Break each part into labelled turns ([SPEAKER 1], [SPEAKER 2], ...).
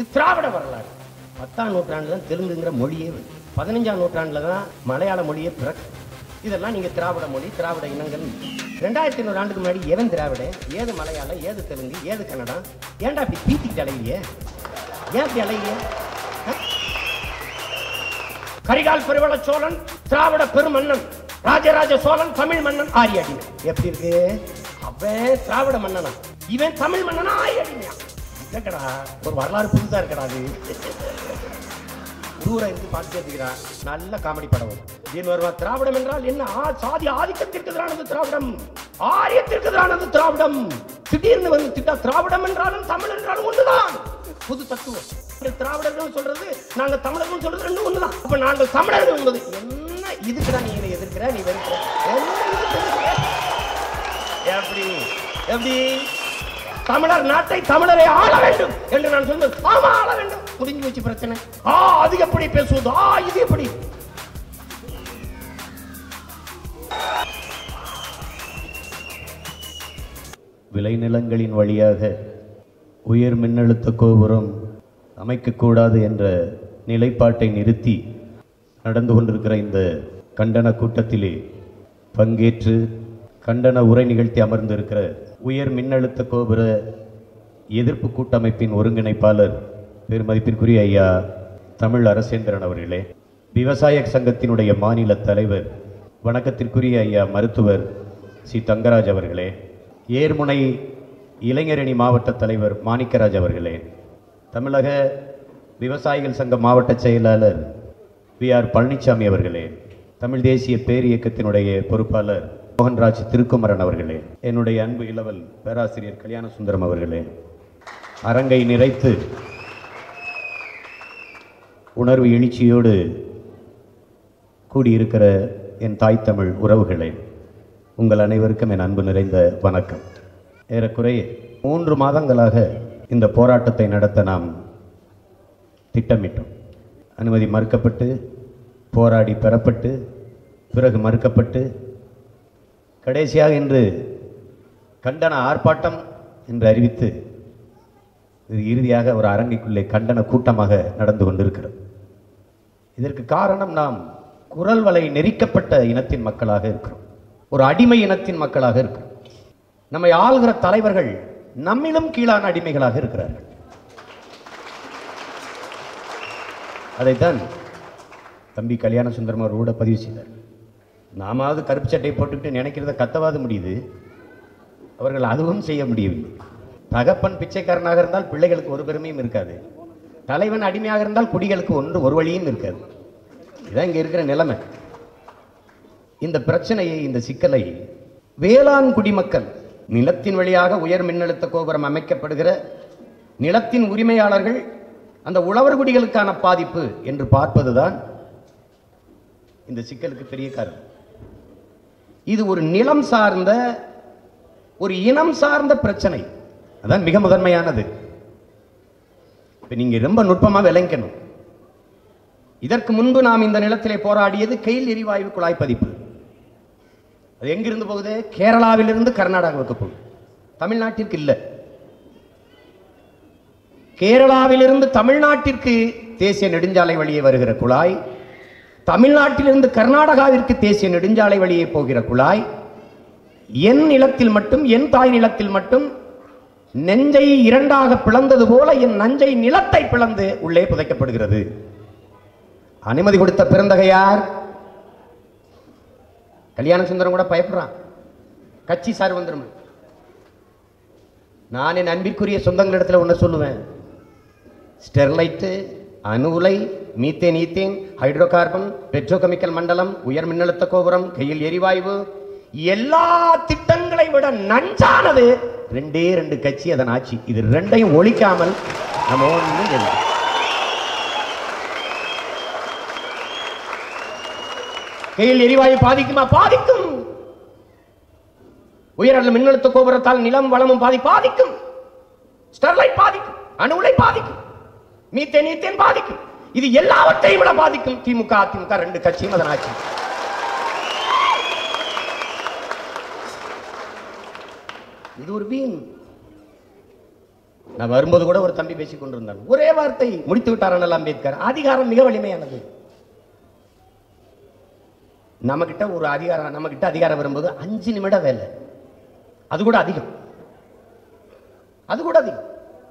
[SPEAKER 1] திராவிட வரலாறு பத்தாம் நூற்றாண்டுல தான் தெலுங்குங்கிற மொழியே வந்து பதினஞ்சாம் நூற்றாண்டுல தான் மலையாள மொழியே பிறக்கு இதெல்லாம் நீங்க திராவிட மொழி திராவிட இனங்கள் ரெண்டாயிரத்தி ஐநூறு ஆண்டுக்கு முன்னாடி எவன் திராவிட ஏது மலையாளம் ஏது தெலுங்கு ஏது கன்னடம் ஏன்டா இப்படி பீத்திக்கிட்டு அலையிறிய ஏன் இப்படி அலையிறிய ஆ? கரிகால் பெருவள சோழன் திராவிட பெருமன்னன் ராஜராஜ சோழன் தமிழ் மன்னன் ஆரிய அடிமை எப்படி இருக்கு அவன் திராவிட மன்னனா இவன் தமிழ் மன்னனா ஆரிய அடிமையா இல்லக்கடா ஒரு வரலாறு புதுசா இருக்கடா அது ஊரை இருந்து பார்த்து இருக்கிறான் நல்ல காமெடி படம் வரும் திடீர்னு வருவா திராவிடம் என்றால் என்ன ஆ, சாதி ஆதிக்கத்திற்கு எதிரானது திராவிடம் ஆரியத்திற்கு எதிரானது திராவிடம் திடீர்னு வந்து திட்டா திராவிடம் என்றாலும் தமிழ் என்றாலும் ஒண்ணுதான் புது தத்துவம் இந்த திராவிடர்கள் சொல்றது நாங்க தமிழர்கள் சொல்றது ரெண்டும் ஒண்ணுதான் அப்ப நாங்கள் தமிழர்கள் என்பது என்ன இதுக்குதான் நீ என்னை எதிர்க்கிற நீ வெறுக்கிற என்ன இதுக்கு எதிர்க்கிற? எப்படி எப்படி தமிழர் நாட்டை தமிழரை ஆள வேண்டும் என்று நான் சொன்னது ஆமா ஆள வேண்டும் முடிஞ்சு வச்சு பிரச்சனை ஆ அது எப்படி பேசுவது ஆ இது எப்படி
[SPEAKER 2] விளைநிலங்களின் வழியாக உயர் மின்னழுத்த கோபுரம் அமைக்கக்கூடாது என்ற நிலைப்பாட்டை நிறுத்தி நடந்து கொண்டிருக்கிற இந்த கண்டன கூட்டத்திலே பங்கேற்று கண்டன உரை நிகழ்த்தி அமர்ந்திருக்கிற உயர் மின்னழுத்த கோபுர எதிர்ப்பு கூட்டமைப்பின் ஒருங்கிணைப்பாளர் பெருமதிப்பிற்குரிய ஐயா தமிழ் அரசேந்திரன் அவர்களே விவசாய சங்கத்தினுடைய மாநில தலைவர் வணக்கத்திற்குரிய ஐயா மருத்துவர் சி தங்கராஜ் அவர்களே ஏர்முனை இளைஞரணி மாவட்ட தலைவர் மாணிக்கராஜ் அவர்களே தமிழக விவசாயிகள் சங்க மாவட்ட செயலாளர் வி ஆர் பழனிசாமி அவர்களே தமிழ் தேசிய பேரியக்கத்தினுடைய பொறுப்பாளர் மோகன்ராஜ் திருக்குமரன் அவர்களே என்னுடைய அன்பு இளவல் பேராசிரியர் கல்யாண சுந்தரம் அவர்களே அரங்கை நிறைத்து உணர்வு எழுச்சியோடு கூடியிருக்கிற என் தாய் தமிழ் உறவுகளே உங்கள் அனைவருக்கும் என் அன்பு நிறைந்த வணக்கம் ஏறக்குறைய மூன்று மாதங்களாக இந்த போராட்டத்தை நடத்த நாம் திட்டமிட்டோம் அனுமதி மறுக்கப்பட்டு போராடி பெறப்பட்டு பிறகு மறுக்கப்பட்டு கடைசியாக இன்று கண்டன ஆர்ப்பாட்டம் என்று அறிவித்து இது இறுதியாக ஒரு அரங்கிற்குள்ளே கண்டன கூட்டமாக நடந்து கொண்டிருக்கிறது இதற்கு காரணம் நாம் குரல் வலை நெரிக்கப்பட்ட இனத்தின் மக்களாக இருக்கிறோம் ஒரு அடிமை இனத்தின் மக்களாக இருக்கிறோம் நம்மை ஆளுகிற தலைவர்கள் நம்மிலும் கீழான அடிமைகளாக இருக்கிறார்கள் அதைத்தான் தம்பி கல்யாண சுந்தரம் அவர் கூட பதிவு செய்தார் நாமாவது கருப்பு சட்டை போட்டுக்கிட்டு நினைக்கிறத கத்தவாது முடியுது அவர்கள் அதுவும் செய்ய முடியவில்லை தகப்பன் பிச்சைக்காரனாக இருந்தால் பிள்ளைகளுக்கு ஒரு பெருமையும் இருக்காது தலைவன் அடிமையாக இருந்தால் குடிகளுக்கு ஒன்று ஒரு வழியும் இருக்காது இதான் இங்க இருக்கிற நிலைமை இந்த பிரச்சனையை இந்த சிக்கலை வேளாண் குடிமக்கள் நிலத்தின் வழியாக உயர் மின்னழுத்த கோபுரம் அமைக்கப்படுகிற நிலத்தின் உரிமையாளர்கள் அந்த உழவர் குடிகளுக்கான பாதிப்பு என்று பார்ப்பதுதான் இந்த சிக்கலுக்கு பெரிய காரணம் இது ஒரு நிலம் சார்ந்த ஒரு இனம் சார்ந்த பிரச்சனை அதான் மிக முதன்மையானது இப்ப நீங்க ரொம்ப நுட்பமா விளங்கணும் இதற்கு முன்பு நாம் இந்த நிலத்திலே போராடியது கெயில் எரிவாயு குழாய் பதிப்பு அது எங்கிருந்து போகுது கேரளாவிலிருந்து கர்நாடகாவுக்கு போகுது தமிழ்நாட்டிற்கு இல்லை கேரளாவிலிருந்து தமிழ்நாட்டிற்கு தேசிய நெடுஞ்சாலை வழியே வருகிற குழாய் தமிழ்நாட்டிலிருந்து கர்நாடகாவிற்கு தேசிய நெடுஞ்சாலை வழியே போகிற குழாய் என் நிலத்தில் மட்டும் என் தாய் நிலத்தில் மட்டும் நெஞ்சை இரண்டாக பிளந்தது போல என் நஞ்சை நிலத்தை பிளந்து உள்ளே புதைக்கப்படுகிறது அனுமதி கொடுத்த பிறந்தகை யார் கல்யாண சுந்தரம் கூட பயப்படுறான் கட்சி சார் வந்துடும் நான் என் அன்பிற்குரிய சொந்தங்களிடத்துல ஒன்று சொல்லுவேன் ஸ்டெர்லைட்டு அணு உலை methane ethane hydro carbon petrochemical மண்டலம் உயர் மின்னழுத்த கோபுரம் கையில் எரிவாயு எல்லா திட்டங்களை விட நஞ்சானது ரெண்டே ரெண்டு கட்சி அதன் ஆட்சி இது ரெண்டையும் ஒழிக்காமல் நம்ம ஒண்ணும் செய்ய முடியாது. கையில் எரிவாயு பாதிக்குமா பாதிக்கும் உயர் மின்னழுத்த கோபுரத்தால் நிலம் வளமும் பாதி பாதிக்கும் ஸ்டெர்லைட் பாதிக்கும் அணு உலை பாதிக்கும் மீத்தேன் ஈத்தேன் பாதிக்கும் இது எல்லாவற்றையும் விட பாதிக்கும் திமுக அதிமுக ரெண்டு கட்சியும் அதன் ஆட்சி இது ஒரு வீண் நான் வரும்போது கூட ஒரு தம்பி பேசிக் கொண்டிருந்தான் ஒரே வார்த்தை முடித்து விட்டார் அண்ணல் அம்பேத்கர் அதிகாரம் மிக வலிமையானது நம்மகிட்ட ஒரு அதிகாரம் நம்மகிட்ட அதிகாரம் வரும்போது அஞ்சு நிமிட வேலை அது கூட அதிகம் அது கூட அதிகம்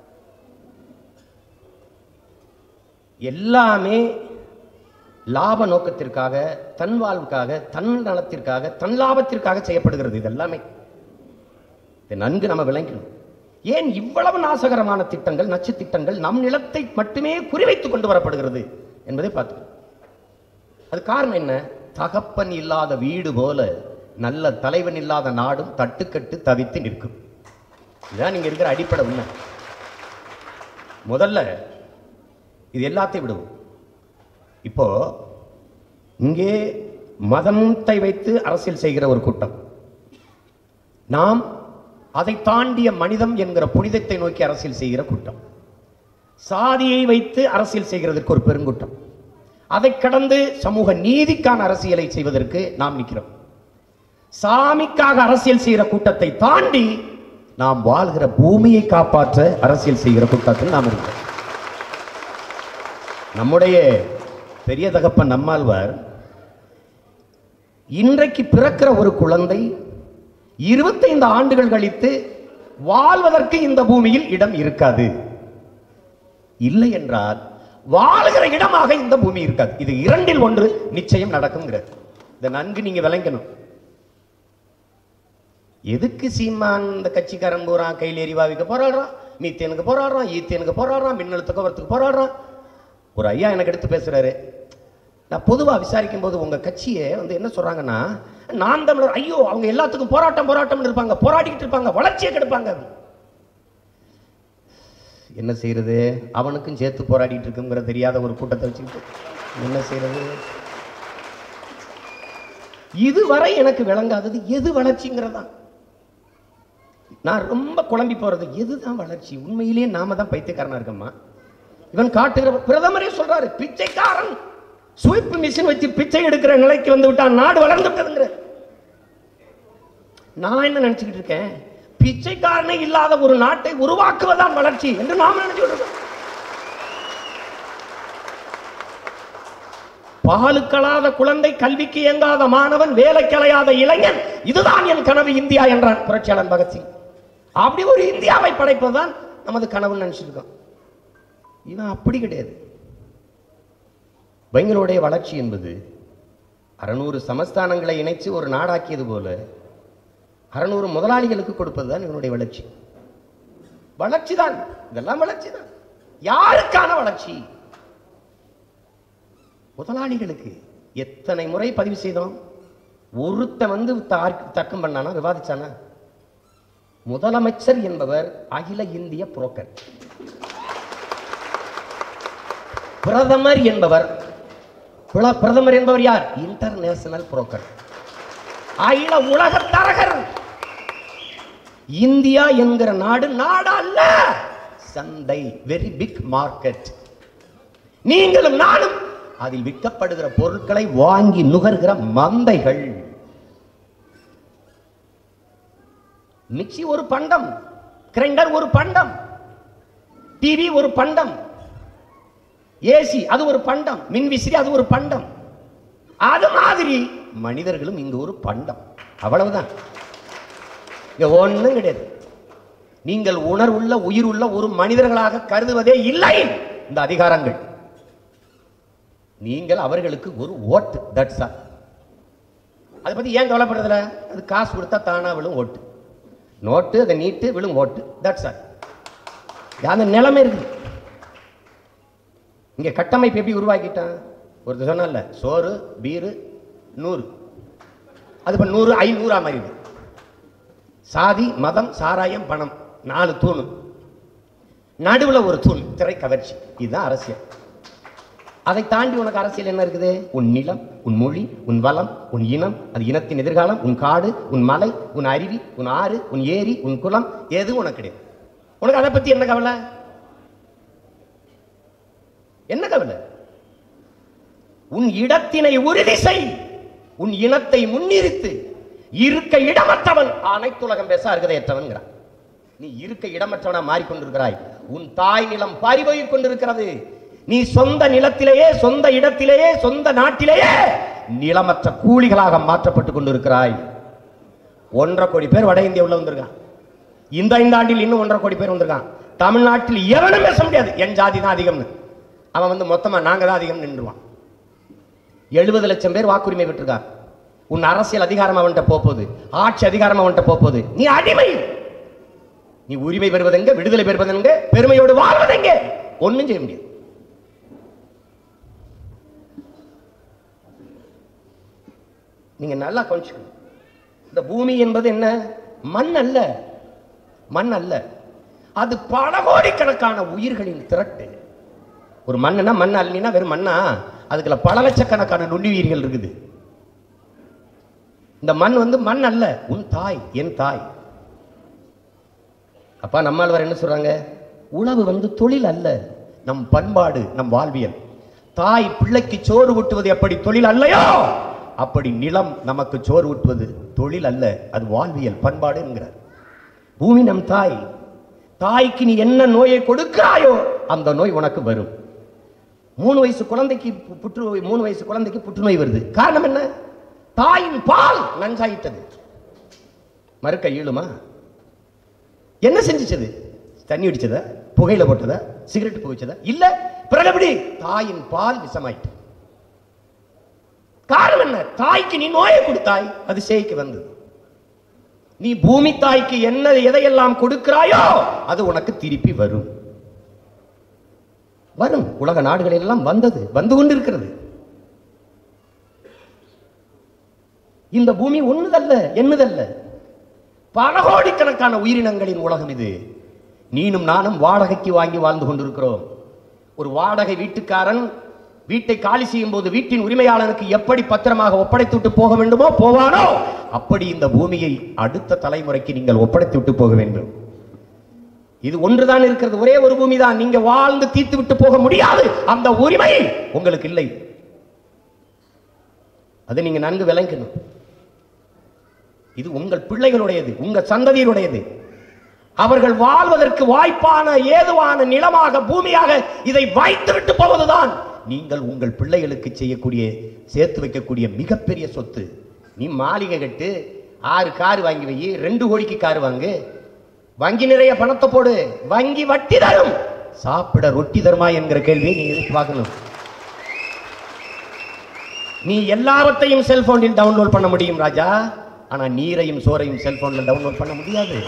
[SPEAKER 2] எல்லாமே லாப நோக்கத்திற்காக தன் வாழ்வுக்காக தன் நலத்திற்காக தன் லாபத்திற்காக செய்யப்படுகிறது இது எல்லாமே இதை நன்கு நம்ம விளங்கணும் ஏன் இவ்வளவு நாசகரமான திட்டங்கள் நச்சு திட்டங்கள் நம் நிலத்தை மட்டுமே குறிவைத்துக் கொண்டு வரப்படுகிறது என்பதை பார்த்துக்கணும் அது காரணம் என்ன தகப்பன் இல்லாத வீடு போல நல்ல தலைவன் இல்லாத நாடும் தட்டுக்கட்டு தவித்து நிற்கும் இதுதான் நீங்க இருக்கிற அடிப்படை உண்மை முதல்ல இது எல்லாத்தையும் விடுவோம் இப்போ இங்கே மதத்தை வைத்து அரசியல் செய்கிற ஒரு கூட்டம் நாம் அதை தாண்டிய மனிதம் என்கிற புனிதத்தை நோக்கி அரசியல் செய்கிற கூட்டம் சாதியை வைத்து அரசியல் செய்கிறதற்கு ஒரு பெருங்கூட்டம் அதை கடந்து சமூக நீதிக்கான அரசியலை செய்வதற்கு நாம் நிற்கிறோம் சாமிக்காக அரசியல் செய்கிற கூட்டத்தை தாண்டி நாம் வாழ்கிற பூமியை காப்பாற்ற அரசியல் செய்கிற கூட்டத்தில் நாம் இருக்கிறோம் நம்முடைய பெரிய தகப்பன் நம்மாழ்வார் இன்றைக்கு பிறக்கிற ஒரு குழந்தை இருபத்தைந்து ஆண்டுகள் கழித்து வாழ்வதற்கு இந்த பூமியில் இடம் இருக்காது இல்லை என்றால் வாழ்கிற இடமாக இந்த பூமி இருக்காது இது இரண்டில் ஒன்று நிச்சயம் நடக்குங்கிறது இதை நன்கு நீங்க விளங்கணும் எதுக்கு சீமான் இந்த கட்சிக்காரன் போறான் கையில் எரிவாவிக்க போராடுறான் மீத்தேனுக்கு போராடுறான் ஈத்தேனுக்கு போராடுறான் மின்னழுத்த கவரத்துக்கு போராடுறான் ஒரு ஐயா எனக்கு எடுத்து பேசுறாரு நான் பொதுவாக விசாரிக்கும் போது உங்க கட்சியை வந்து என்ன சொல்றாங்கன்னா நான் தமிழர் ஐயோ அவங்க எல்லாத்துக்கும் போராட்டம் போராட்டம்னு இருப்பாங்க போராடிக்கிட்டு இருப்பாங்க வளர்ச்சியை கெடுப்பாங்க என்ன செய்யறது அவனுக்கும் சேர்த்து போராடிட்டு இருக்குங்கிற தெரியாத ஒரு கூட்டத்தை வச்சுக்கிட்டு என்ன செய்யறது இதுவரை எனக்கு விளங்காதது எது வளர்ச்சிங்கிறதா நான் ரொம்ப குழம்பி போறது எதுதான் வளர்ச்சி உண்மையிலேயே நாம தான் பைத்தியக்காரனா இருக்கம்மா இவன் காட்டுகிற பிரதமரே சொல்றாரு பிச்சைக்காரன் ஸ்வீப் மிஷின் வச்சு பிச்சை எடுக்கிற நிலைக்கு வந்து விட்டான் நாடு வளர்ந்து விட்டதுங்கிற நான் என்ன நினைச்சுக்கிட்டு இருக்கேன் பிச்சைக்காரனே இல்லாத ஒரு நாட்டை உருவாக்குவதான் வளர்ச்சி என்று நாம நினைச்சுக்கிட்டு இருக்கோம் பாலுக்கலாத குழந்தை கல்விக்கு இயங்காத மாணவன் வேலைக்கலையாத இளைஞன் இதுதான் என் கனவு இந்தியா என்றான் புரட்சியாளன் பகத்சிங் அப்படி ஒரு இந்தியாவை படைப்பதுதான் நமது கனவுன்னு நினைச்சிருக்கோம் இவன் அப்படி கிடையாது பெங்களுடைய வளர்ச்சி என்பது அறநூறு சமஸ்தானங்களை இணைச்சு ஒரு நாடாக்கியது போல அறநூறு முதலாளிகளுக்கு கொடுப்பதுதான் இவனுடைய வளர்ச்சி வளர்ச்சி தான் இதெல்லாம் வளர்ச்சி தான் யாருக்கான வளர்ச்சி முதலாளிகளுக்கு எத்தனை முறை பதிவு செய்தோம் ஒருத்த வந்து தார்- தர்க்கம் பண்ணானா விவாதிச்சானா முதலமைச்சர் என்பவர் அகில இந்திய புரோக்கர் பிரதமர் என்பவர் பிர- பிரதமர் என்பவர் யார் இன்டர்நேஷனல் புரோக்கர் அகில உலக தரகர் இந்தியா என்கிற நாடு நாடு அல்ல சந்தை வெரி பிக் மார்க்கெட் நீங்களும் நானும் அதில் விற்கப்படுகிற பொருட்களை வாங்கி நுகர்கிற மந்தைகள் மிக்சி ஒரு பண்டம் கிரைண்டர் ஒரு பண்டம் டிவி ஒரு பண்டம் ஏசி அது ஒரு பண்டம் மின்விசிறி அது ஒரு பண்டம் அது மாதிரி மனிதர்களும் இங்கு ஒரு பண்டம் அவ்வளவுதான் இங்க ஒண்ணும் கிடையாது நீங்கள் உணர்வுள்ள உயிருள்ள ஒரு மனிதர்களாக கருதுவதே இல்லை இந்த அதிகாரங்கள் நீங்கள் அவர்களுக்கு ஒரு ஓட்டு தட்ஸ் ஆல் அதை பத்தி ஏன் கவலைப்படுறதுல அது காசு கொடுத்தா தானா விழும் ஓட்டு நோட்டு அதை நீட்டு விழும் ஓட்டு தட்ஸ் ஆல் அந்த நிலைமை இருக்குது இங்க கட்டமைப்பு எப்படி உருவாக்கிட்டான் ஒருத்தர் சொன்னான்ல சோறு பீரு நூறு அது இப்ப நூறு ஐநூறா மாறிடுது சாதி மதம் சாராயம் பணம் நாலு தூணு நடுவுல ஒரு தூண் திரை கவர்ச்சி இதுதான் அரசியல் அதை தாண்டி உனக்கு அரசியல் என்ன இருக்குது உன் நிலம் உன் மொழி உன் வளம் உன் இனம் அது இனத்தின் எதிர்காலம் உன் காடு உன் மலை உன் அருவி உன் ஆறு உன் ஏரி உன் குளம் எதுவும் உனக்கு கிடையாது உனக்கு அதை பத்தி என்ன கவலை என்ன கவலை உன் இடத்தினை உறுதி செய் உன் இனத்தை முன்னிறுத்து இருக்க இடமற்றவன் அனைத்துலகம் பேச அருகதையற்றவன்கிறான் நீ இருக்க இடமற்றவனா மாறிக்கொண்டிருக்கிறாய் உன் தாய் நிலம் பறிபோய் கொண்டிருக்கிறது நீ சொந்த நிலத்திலேயே சொந்த இடத்திலேயே சொந்த நாட்டிலேயே நிலமற்ற கூலிகளாக மாற்றப்பட்டு கொண்டிருக்கிறாய் ஒன்றரை கோடி பேர் வட இந்தியா உள்ள வந்திருக்கான் இந்த ஐந்து ஆண்டில் இன்னும் ஒன்றரை கோடி பேர் வந்திருக்கான் தமிழ்நாட்டில் எவனும் பேச முடியாது என் ஜாதி தான் அதிகம்னு அவன் வந்து மொத்தமா நாங்க தான் அதிகம் நின்றுவான் எழுபது லட்சம் பேர் வாக்குரிமை பெற்றிருக்கான் உன் அரசியல் அதிகாரம் அவன்கிட்ட போகுது ஆட்சி அதிகாரம் அவன்கிட்ட போகுது நீ அடிமை நீ உரிமை பெறுவதெங்க விடுதலை பெறுவதெங்க பெருமையோடு வாழ்வதெங்க ஒண்ணும் செய்ய முடியாது நீங்க நல்லா கொஞ்சம் இந்த பூமி என்பது என்ன மண் அல்ல மண் அல்ல அது பல கோடிக்கணக்கான உயிர்களின் திரட்டு ஒரு மண்ணுனா மண் அல்லினா வெறும் மண்ணா அதுக்குள்ள பல லட்சக்கணக்கான நுண்ணுயிர்கள் இருக்குது இந்த மண் வந்து மண் அல்ல உன் தாய் என் தாய் அப்பா நம்மாழ்வார் என்ன சொல்றாங்க உழவு வந்து தொழில் அல்ல நம் பண்பாடு நம் வாழ்வியல் தாய் பிள்ளைக்கு சோறு ஊட்டுவது எப்படி தொழில் அல்லையோ அப்படி நிலம் நமக்கு சோறு ஊட்டுவது தொழில் அல்ல அது வாழ்வியல் பண்பாடு என்கிறார் பூமி நம் தாய் தாய்க்கு நீ என்ன நோயை கொடுக்கிறாயோ அந்த நோய் உனக்கு வரும் மூணு வயசு குழந்தைக்கு பு- புற்றுநோய் மூணு வயசு குழந்தைக்கு புற்றுநோய் வருது காரணம் என்ன தாயின் பால் நஞ்சாயிட்டது மறுக்க இயலுமா என்ன செஞ்சுச்சது தண்ணி அடிச்சதா புகையில போட்டதா சிகரெட் புகைச்சதா இல்ல பிறகு எப்படி தாயின் பால் விஷமாயிட்டு காரணம் என்ன தாய்க்கு நீ நோயை கொடுத்தாய் அது சேய்க்கு வந்தது நீ பூமி தாய்க்கு என்ன எதையெல்லாம் கொடுக்கிறாயோ அது உனக்கு திருப்பி வரும் வரும் உலக நாடுகளில் எல்லாம் வந்தது வந்து கொண்டிருக்கிறது இந்த பூமி ஒண்ணுதல்ல என்னதல்ல பல கோடிக்கணக்கான உயிரினங்களின் உலகம் இது நீனும் நானும் வாடகைக்கு வாங்கி வாழ்ந்து கொண்டிருக்கிறோம் ஒரு வாடகை வீட்டுக்காரன் வீட்டை காலி செய்யும் போது வீட்டின் உரிமையாளனுக்கு எப்படி பத்திரமாக ஒப்படைத்து விட்டு போக வேண்டுமோ போவானோ அப்படி இந்த பூமியை அடுத்த தலைமுறைக்கு நீங்கள் ஒப்படைத்து விட்டு போக வேண்டும் இது ஒன்றுதான் இருக்கிறது ஒரே ஒரு பூமி தான் நீங்க வாழ்ந்து தீர்த்து விட்டு போக முடியாது அந்த உரிமை உங்களுக்கு இல்லை அதை நீங்க நன்கு விளங்கணும் இது உங்கள் பிள்ளைகளுடையது உங்க சந்ததியினுடையது அவர்கள் வாழ்வதற்கு வாய்ப்பான ஏதுவான நிலமாக பூமியாக இதை வைத்து விட்டு போவதுதான் நீங்கள் உங்கள் பிள்ளைகளுக்கு செய்யக்கூடிய சேர்த்து வைக்கக்கூடிய மிகப்பெரிய சொத்து நீ மாளிகை கட்டு ஆறு கார் வாங்கி வை ரெண்டு கோடிக்கு கார் வாங்கு வங்கி நிறைய பணத்தை போடு வங்கி வட்டி தரும் சாப்பிட ரொட்டி தருமா என்கிற கேள்வியை நீ எதிர்த்து பார்க்கணும் நீ எல்லாவற்றையும் செல்போனில் டவுன்லோட் பண்ண முடியும் ராஜா ஆனா நீரையும் சோறையும் செல்போன்ல டவுன்லோட் பண்ண முடியாது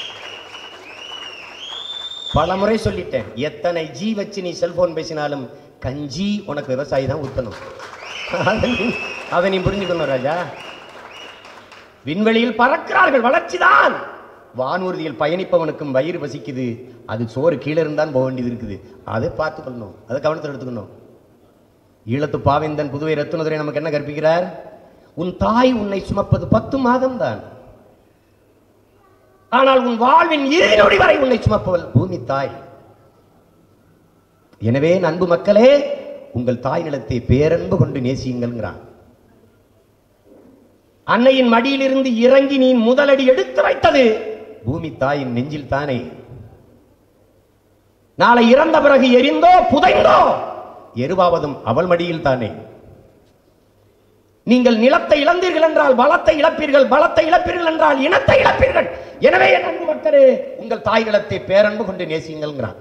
[SPEAKER 2] பல முறை சொல்லிட்டேன் எத்தனை ஜி வச்சு நீ செல்போன் பேசினாலும் கஞ்சி உனக்கு விவசாயி தான் ஊத்தணும் அதை நீ- அதை நீ புரிஞ்சுக்கணும் ராஜா விண்வெளியில் பறக்கிறார்கள் வளர்ச்சிதான் வானூர்தியில் பயணிப்பவனுக்கும் வயிறு பசிக்குது அது சோறு கீழே இருந்தான் போக வேண்டியது இருக்குது அதை பார்த்துக்கணும் அதை கவனத்தில் எடுத்துக்கணும் ஈழத்து பாவேந்தன் புதுவை ரத்னதுரை நமக்கு என்ன கற்பிக்கிறார் உன் தாய் உன்னை சுமப்பது பத்து மாதம் தான் ஆனால் உன் வாழ்வின் இறுதி நொடி வரை உன்னை சுமப்பவள் பூமி தாய் எனவே என் அன்பு மக்களே உங்கள் தாய் நிலத்தை பேரன்பு கொண்டு நேசியுங்கள்ங்கிறான் அன்னையின் மடியிலிருந்து இறங்கி நீ முதலடி எடுத்து வைத்தது பூமி தாயின் நெஞ்சில் தானே நாளை இறந்த பிறகு எரிந்தோ புதைந்தோ எருவாவதும் அவள் மடியில் தானே நீங்கள் நிலத்தை இழந்தீர்கள் என்றால் பலத்தை இழப்பீர்கள் பலத்தை இழப்பீர்கள் என்றால் இனத்தை இழப்பீர்கள் எனவே என் அன்பு மக்களே உங்கள் தாய் நிலத்தை பேரன்பு கொண்டு நேசியுங்கள்ங்கிறான்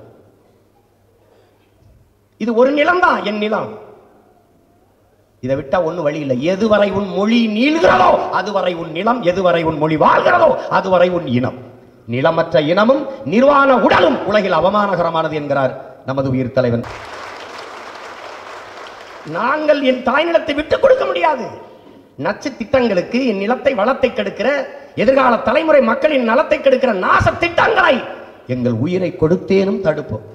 [SPEAKER 2] இது ஒரு நிலம்தான் என் நிலம் இதை விட்டா ஒண்ணு வழி இல்லை எதுவரை உன் மொழி நீள்கிறதோ அதுவரை உன் நிலம் எதுவரை உன் மொழி வாழ்கிறதோ அதுவரை உன் இனம் நிலமற்ற இனமும் நிர்வாண உடலும் உலகில் அவமானகரமானது என்கிறார் நமது உயிர் தலைவன் நாங்கள் என் தாய் நிலத்தை விட்டுக் கொடுக்க முடியாது நச்சு திட்டங்களுக்கு என் நிலத்தை வளத்தை கெடுக்கிற எதிர்கால தலைமுறை மக்களின் நலத்தை கெடுக்கிற நாச திட்டங்களை எங்கள் உயிரை கொடுத்தேனும் தடுப்போம்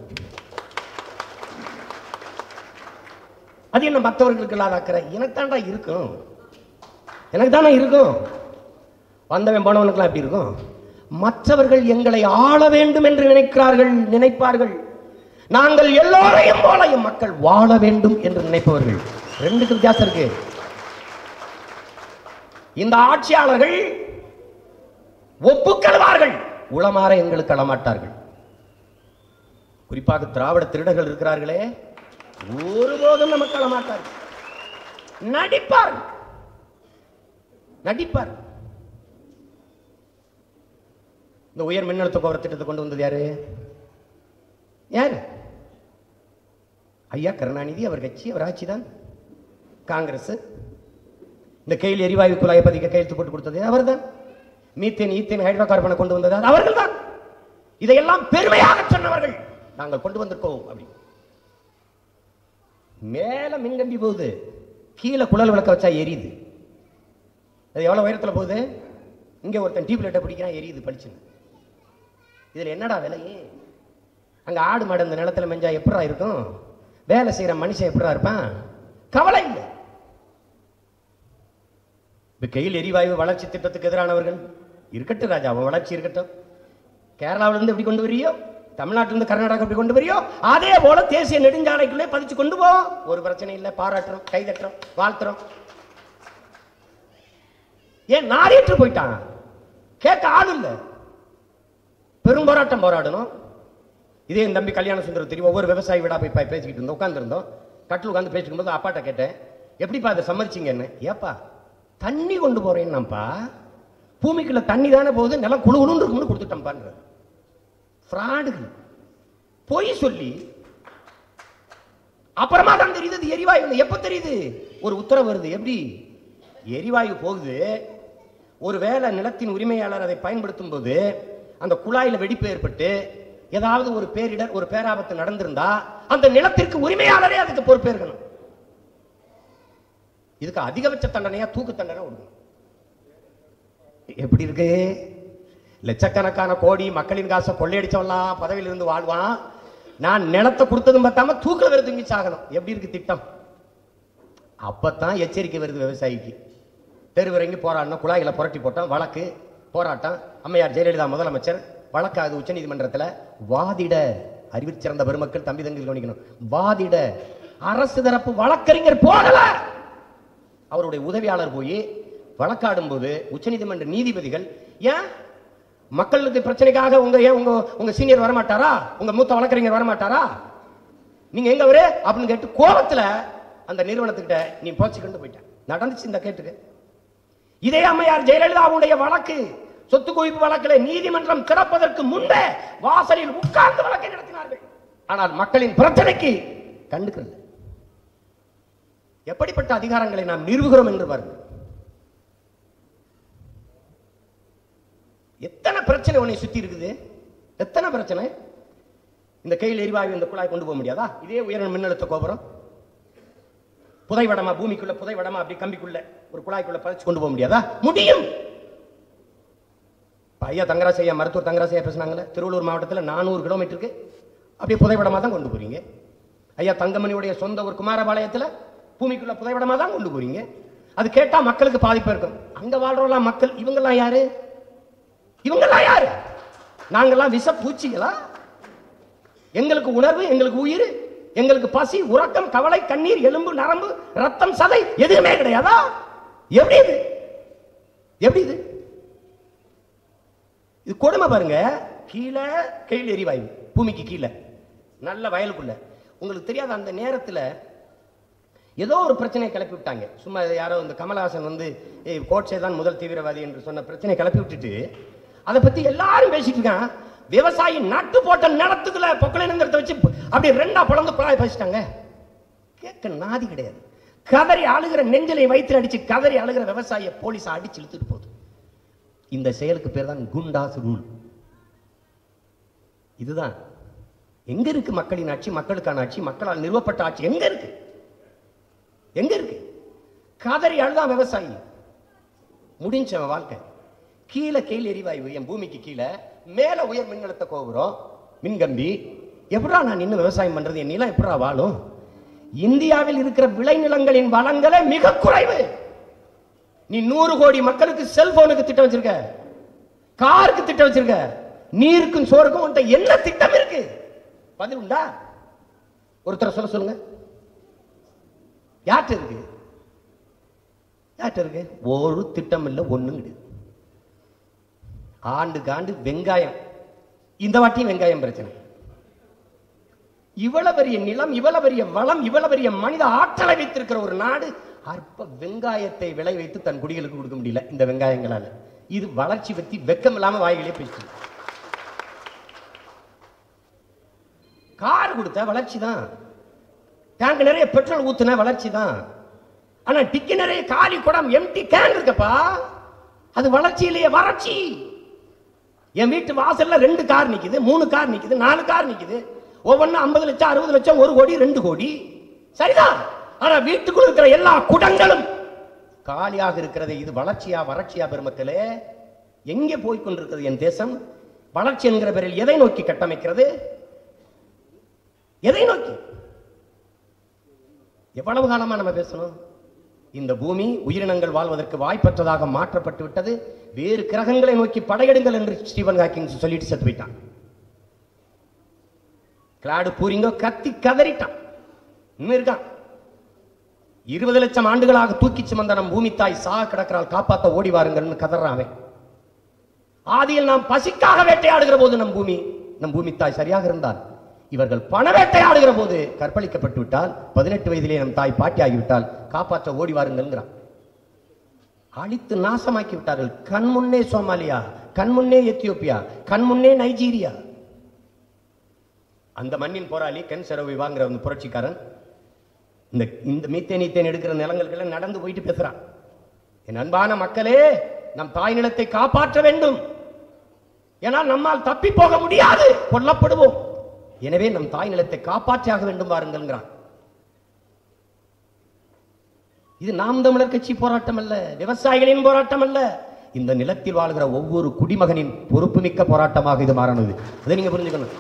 [SPEAKER 2] அது என்ன மற்றவர்களுக்கு இல்லாத அக்கறை எனக்கு தான்டா இருக்கும் எனக்கு தானே இருக்கும் வந்தவன் போனவனுக்குலாம் எப்படி இருக்கும் மற்றவர்கள் எங்களை ஆள வேண்டும் என்று நினைக்கிறார்கள் நினைப்பார்கள் நாங்கள் எல்லோரையும் போல எம் மக்கள் வாழ வேண்டும் என்று நினைப்பவர்கள் ரெண்டுக்கு வித்தியாசம் இருக்கு இந்த ஆட்சியாளர்கள் ஒப்புக்கொள்வார்கள்
[SPEAKER 1] உளமாற எங்களுக்கு அழமாட்டார்கள் குறிப்பாக திராவிட திருடர்கள் இருக்கிறார்களே ஒருபோதும் நமக்கு அழமாட்டார்கள் நடிப்பார் நடிப்பார் இந்த உயர் மின்னழுத்த கோபுர திட்டத்தை கொண்டு வந்தது யாரு யாரு ஐயா கருணாநிதி அவர் கட்சி அவர் ஆட்சி தான் காங்கிரஸ் இந்த கையில் எரிவாயு குழாயை பதிக்க கையெழுத்து போட்டு கொடுத்தது அவர்தான் மீத்தேன் ஈத்தேன் ஹைட்ரோ கார்பனை கொண்டு வந்தது அவர்கள் தான் இதையெல்லாம் பெருமையாக சொன்னவர்கள் நாங்கள் கொண்டு வந்திருக்கோம் அப்படி மேல மின்கம்பி போகுது கீழே குழல் விளக்க வச்சா எரியுது அது எவ்வளவு உயரத்துல போகுது இங்க ஒருத்தன் டியூப் லைட்டை பிடிக்கிறான் எரியுது பளிச்சுன்னு இதுல என்னடா விலையே அங்க ஆடு மாடு இந்த நிலத்துல மெஞ்சா எப்படா இருக்கும் வேலை செய்யற மனுஷன் எப்படா இருப்பான் கவலை இல்லை இப்ப கையில் எரிவாயு வளர்ச்சி திட்டத்துக்கு எதிரானவர்கள் இருக்கட்டும் ராஜா அவன் வளர்ச்சி இருக்கட்டும் கேரளாவில இருந்து எப்படி கொண்டு வரியோ தமிழ்நாட்டில இருந்து கர்நாடகா எப்படி கொண்டு வரியோ அதே போல தேசிய நெடுஞ்சாலைக்குள்ளே பதிச்சு கொண்டு போ ஒரு பிரச்சனை இல்லை பாராட்டுறோம் கைதட்டுறோம் வாழ்த்துறோம் ஏன் நாரேற்று போயிட்டான் கேட்க ஆள் இல்லை பெரும் போராட்டம் போராடணும் இதே என் தம்பி கல்யாண சுந்தரம் தெரியும் ஒவ்வொரு விவசாயி விடா போய் பே- பேசிக்கிட்டு இருந்தோம் உட்காந்துருந்தோம் கட்டில் உட்காந்து பேசிக்கும் போது அப்பாட்ட கேட்டேன் எப்படிப்பா அதை சம்மதிச்சிங்கன்னு ஏப்பா தண்ணி கொண்டு போறேன்னாப்பா பூமிக்குள்ள தண்ணி தானே போகுது நிலம் குழு குழுன்னு இருக்கும்னு கொடுத்துட்டோம்ப்பான்ற ஃப்ராடுகள் பொய் சொல்லி அப்புறமா தான் தெரியுது இது எரிவாயு இல்லை. எப்ப தெரியுது ஒரு உத்தரவு வருது எப்படி எரிவாயு போகுது ஒருவேளை நிலத்தின் உரிமையாளர் அதை பயன்படுத்தும் போது அந்த குழாயில வெடிப்பு ஏற்பட்டு ஏதாவது ஒரு பேரிடர் ஒரு பேராபத்து நடந்திருந்தா அந்த நிலத்திற்கு உரிமையாளரே அதுக்கு பொறுப்பேற்கணும் இதுக்கு அதிகபட்ச தண்டனையா தூக்கு தண்டனை கொடுக்கணும் எப்படி இருக்கு லட்சக்கணக்கான கோடி மக்களின் காசை கொள்ளையடிச்சவன்லாம் பதவியில இருந்து வாழ்வான் நான் நிலத்தை கொடுத்ததும் பார்த்தாம தூக்கில் வேறு தூங்கி சாகணும் எப்படி இருக்கு திட்டம் அப்பதான் எச்சரிக்கை வருது விவசாயிக்கு தெருவிறங்கி போராடணும் குழாய்களை புரட்டி போட்டோம் வழக்கு போராட்டம் அம்மையார் ஜெயலலிதா முதலமைச்சர் வழக்காது உச்சநீதிமன்றத்துல வாதிட அறிவிற் சிறந்த பெருமக்கள் தம்பி தங்கி கவனிக்கணும் வாதிட அரசு தரப்பு வழக்கறிஞர் போகல அவருடைய உதவியாளர் போய் வழக்காடும் போது உச்சநீதிமன்ற நீதிபதிகள் ஏன் மக்களுக்கு பிரச்சனைக்காக உங்க ஏன் உங்க உங்க சீனியர் வரமாட்டாரா உங்க மூத்த வழக்கறிஞர் வரமாட்டாரா நீங்க எங்க அவரு அப்படின்னு கேட்டு கோபத்துல அந்த நிறுவனத்துக்கிட்ட நீ போச்சுக்கிட்டு போயிட்ட நடந்துச்சு இந்த கேட்டுக்கு இதே அம்மையார் ஜெயலலிதாவுடைய வழக்கு சொத்து குவிப்பு வழக்கில் நீதிமன்றம் திறப்பதற்கு முன்பே வாசலில் உட்கார்ந்து வழக்கை நடத்தினார்கள் ஆனால் மக்களின் பிரச்சனைக்கு கண்டுக்கல எப்படிப்பட்ட அதிகாரங்களை நாம் நிறுவுகிறோம் என்று பாருங்கள் எத்தனை பிரச்சனை உன்னை சுத்தி இருக்குது எத்தனை பிரச்சனை இந்த கையில் எரிவாயு இந்த குழாய் கொண்டு போக முடியாதா இதே உயர் மின்னழுத்த கோபுரம் புதைவடமா பூமிக்குள்ள புதைவடமா அப்படி கம்பிக்குள்ள ஒரு குழாய்க்குள்ள பதிச்சு கொண்டு போக முடியாதா முடியும் இப்ப ஐயா தங்கராசு ஐயா மருத்துவர் தங்கராசு ஐயா பேசுனாங்கல்ல திருவள்ளூர் மாவட்டத்தில் நானூறு கிலோமீட்டருக்கு அப்படியே புதைவடமா தான் கொண்டு போறீங்க ஐயா தங்கமணியுடைய சொந்த ஒரு குமாரபாளையத்துல பூமிக்குள்ள புதைவடமா தான் கொண்டு போறீங்க அது கேட்டா மக்களுக்கு பாதிப்பு இருக்கும் அங்க வாழ்றவங்களாம் மக்கள் இவங்கெல்லாம் யாரு இவங்கெல்லாம் யாரு நாங்கெல்லாம் விஷ பூச்சிகளா எங்களுக்கு உணர்வு எங்களுக்கு உயிர் எங்களுக்கு பசி உறக்கம் கவலை கண்ணீர் எலும்பு நரம்பு ரத்தம் சதை எதுவுமே கிடையாதா எப்படி இது எப்படி இது இது கொடுமை பாருங்க கீழே கையில் எரிவாயு பூமிக்கு கீழே நல்ல வயலுக்குள்ள உங்களுக்கு தெரியாத அந்த நேரத்துல ஏதோ ஒரு பிரச்சனையை கிளப்பி விட்டாங்க சும்மா இது யாரோ இந்த கமலஹாசன் வந்து ஏய், கோட்சே தான் முதல் தீவிரவாதி என்று சொன்ன பிரச்சனையை கிளப்பி விட்டுட்டு அதை பத்தி எல்லாரும் பேசிட்டு இருக்கான் விவசாயி நட்டு போட்ட நிலத்துக்குள்ள பொக்கலைனுங்கிறத வச்சு அப்படி ரெண்டா பிளந்து குழாய் பேசிட்டாங்க கேட்க நாதி கிடையாது கதறி அழுகிற நெஞ்சலை வயிற்று அடிச்சு கதறி அழுகிற விவசாயிய போலீஸ் அடிச்சு இழுத்துட்டு போகுது இந்த செயலுக்கு பேர் தான் குண்டாஸ் ரூல் இதுதான் எங்க இருக்கு மக்களின் ஆட்சி மக்களுக்கான ஆட்சி மக்களால் நிறுவப்பட்ட ஆட்சி எங்க இருக்கு எங்க இருக்கு கதறி அழுதான் விவசாயி முடிஞ்ச அவன் வாழ்க்கை கீழே கீழ் எரிவாயு என் பூமிக்கு கீழே மேல உயர் மின்னழுத்த கோபுரம் மின்கம்பி எப்படா நான் நின்று விவசாயம் பண்றது என் நிலம் எப்படா வாழும் இந்தியாவில் இருக்கிற விளைநிலங்களின் வளங்களே மிக குறைவு நீ நூறு கோடி மக்களுக்கு செல்போனுக்கு திட்டம் வச்சிருக்க காருக்கு திட்டம் வச்சிருக்க நீருக்கும் சோறுக்கும் உன்கிட்ட என்ன திட்டம் இருக்கு பதில் உண்டா ஒருத்தர் சொல்ல சொல்லுங்க யார்கிட்ட இருக்கு யார்கிட்ட இருக்கு ஒரு திட்டம் இல்லை ஒண்ணும் கிடையாது ஆண்டுக்கு ஆண்டு வெங்காயம் இந்த வாட்டியும் வெங்காயம் பிரச்சனை இவ்வளவு பெரிய நிலம் இவ்வளவு பெரிய வளம் இவ்வளவு பெரிய மனித ஆற்றலை வைத்திருக்கிற ஒரு நாடு அற்ப வெங்காயத்தை விளை வைத்து தன் குடிகளுக்கு கொடுக்க முடியல இந்த வெங்காயங்களால இது வளர்ச்சி பத்தி வெக்கம் இல்லாம வாய்களே பேசிட்டு கார் கொடுத்த வளர்ச்சி தான் டேங்க் நிறைய பெட்ரோல் ஊத்துன வளர்ச்சி தான் ஆனா டிக்கி நிறைய காலி குடம் எம்டி கேன் இருக்கப்பா அது வளர்ச்சி இல்லையே வறட்சி என் வீட்டு வாசல்ல ரெண்டு கார் நிக்குது மூணு கார் நிக்குது நாலு கார் நிக்குது ஒவ்வொன்றும் ஐம்பது லட்சம் அறுபது லட்சம் ஒரு கோடி ரெண்டு கோடி சரிதான் ஆனா வீட்டுக்குள்ள இருக்கிற எல்லா குடங்களும் காலியாக இருக்கிறது இது வளர்ச்சியா வறட்சியா பெருமக்களே எங்கே போய் கொண்டிருக்கிறது என் தேசம் வளர்ச்சி என்கிற பேரில் எதை நோக்கி கட்டமைக்கிறது எதை நோக்கி எவ்வளவு காலமா நம்ம பேசணும் இந்த பூமி உயிரினங்கள் வாழ்வதற்கு வாய்ப்பற்றதாக மாற்றப்பட்டு விட்டது வேறு கிரகங்களை நோக்கி படையெடுங்கள் என்று ஸ்டீவன் ஹாக்கிங் சொல்லிட்டு செத்து போயிட்டான் கிளாடு பூரிங்கோ கத்தி கதறிட்டான் இன்னும் இருக்கான் இருபது லட்சம் ஆண்டுகளாக தூக்கி சுமந்த நம் பூமி தாய் சாக கிடக்கிறாள் காப்பாத்த ஓடி வாருங்கள்னு கதறான் அவன் ஆதியில் நாம் பசிக்காக வேட்டையாடுகிற போது நம் பூமி நம் பூமி தாய் சரியாக இருந்தால் இவர்கள் பண வேட்டையாடுகிற போது கற்பழிக்கப்பட்டு விட்டால் பதினெட்டு வயதிலே நம் தாய் பாட்டி ஆகிவிட்டால் காப்பாற்ற ஓடி வாருங்கள்ங்கிறான் அழித்து நாசமாக்கி விட்டார்கள் கண் முன்னே சோமாலியா கண் முன்னே எத்தியோப்பியா கண் முன்னே நைஜீரியா அந்த மண்ணின் போராளி கென் செரவி வாங்குற அந்த புரட்சிக்காரன் இந்த இந்த மீத்தேன் ஈத்தேன் எடுக்கிற நிலங்களுக்கெல்லாம் நடந்து போயிட்டு பேசுறான் என் அன்பான மக்களே நம் தாய் நிலத்தை காப்பாற்ற வேண்டும் ஏனால் நம்மால் தப்பி போக முடியாது கொல்லப்படுவோம் எனவே நம் தாய் நிலத்தை காப்பாற்றியாக வேண்டும் வாருங்கள்ங்கிறான் இது நாம் தமிழர் கட்சி போராட்டம் அல்ல விவசாயிகளின் போராட்டம் அல்ல இந்த நிலத்தில் வாழ்கிற ஒவ்வொரு குடிமகனின் பொறுப்புமிக்க போராட்டமாக இது மாறினது அதை நீங்க புரிஞ்சுக்கணும்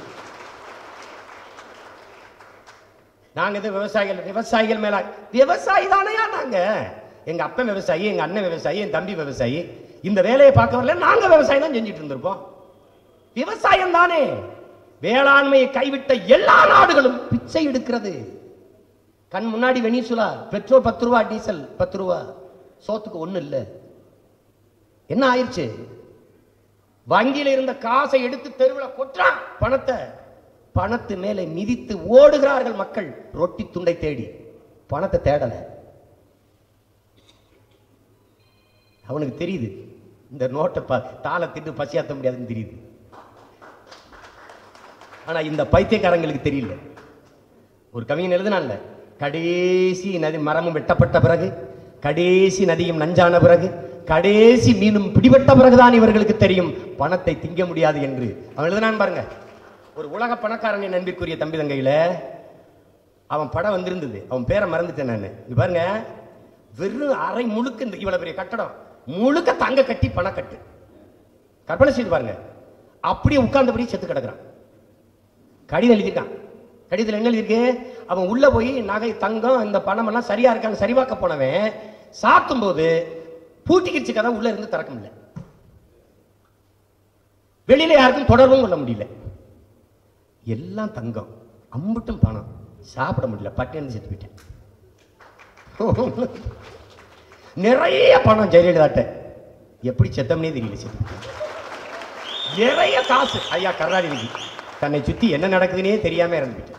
[SPEAKER 1] நாங்க இது விவசாயிகள் விவசாயிகள் மேல விவசாயி தானையா நாங்க எங்க அப்பன் விவசாயி எங்க அண்ணன் விவசாயி என் தம்பி விவசாயி இந்த வேலையை பார்க்க வரல நாங்க விவசாயம் தான் செஞ்சுட்டு இருந்திருப்போம் விவசாயம் தானே வேளாண்மையை கைவிட்ட எல்லா நாடுகளும் பிச்சை எடுக்கிறது கண் முன்னாடி வெனிசுலா பெட்ரோல் பத்து ரூபா டீசல் பத்து ரூபா சோத்துக்கு ஒண்ணு இல்ல என்ன ஆயிடுச்சு வங்கியில இருந்த காசை எடுத்து தெருவில் கொட்டுறான் பணத்தை பணத்து மேலே மிதித்து ஓடுகிறார்கள் மக்கள் ரொட்டி துண்டை தேடி பணத்தை தேடல அவனுக்கு தெரியுது இந்த நோட்டை ப தாளை திட்டு பசியாத்த முடியாதுன்னு தெரியுது ஆனா இந்த பைத்தியக்காரங்களுக்கு தெரியல ஒரு கவிஞன் எழுதுனான்ல கடைசி நதி மரமும் வெட்டப்பட்ட பிறகு கடைசி நதியும் நஞ்சான பிறகு கடைசி மீனும் பிடிபட்ட பிறகுதான் இவர்களுக்கு தெரியும் பணத்தை திங்க முடியாது என்று அவன் எழுதுனான் பாருங்க ஒரு உலக பணக்காரன் என் அன்பிற்குரிய தம்பி தங்கையில அவன் படம் வந்திருந்தது அவன் பேரை மறந்துட்டேன் நான் இங்க பாருங்க வெறும் அரை முழுக்க இந்த இவ்வளவு பெரிய கட்டடம் முழுக்க தங்க கட்டி பணக்கட்டு கற்பனை செய்து பாருங்க அப்படியே உட்கார்ந்தபடி செத்து கிடக்குறான் கடிதம் எழுதியிருக்கான் கடிதத்தில் என்ன எழுதியிருக்கு அவன் உள்ள போய் நகை தங்கம் இந்த பணம் எல்லாம் சரியா இருக்கான்னு சரிபார்க்க போனவன் சாத்தும் போது பூட்டிக்கிச்சு கதை உள்ள இருந்து திறக்க முடியல வெளியில யாருக்கும் தொடர்பும் கொள்ள முடியல எல்லாம் தங்கம் அம்புட்டும் பணம் சாப்பிட முடியல பட்டினி செத்து போயிட்டேன் நிறைய பணம் ஜெயலலிதாட்ட எப்படி செத்தம்னே தெரியல செத்து போயிட்டேன். நிறைய காசு ஐயா கருணாநிதி தன்னை சுத்தி என்ன நடக்குதுன்னே தெரியாம இறந்துட்டேன்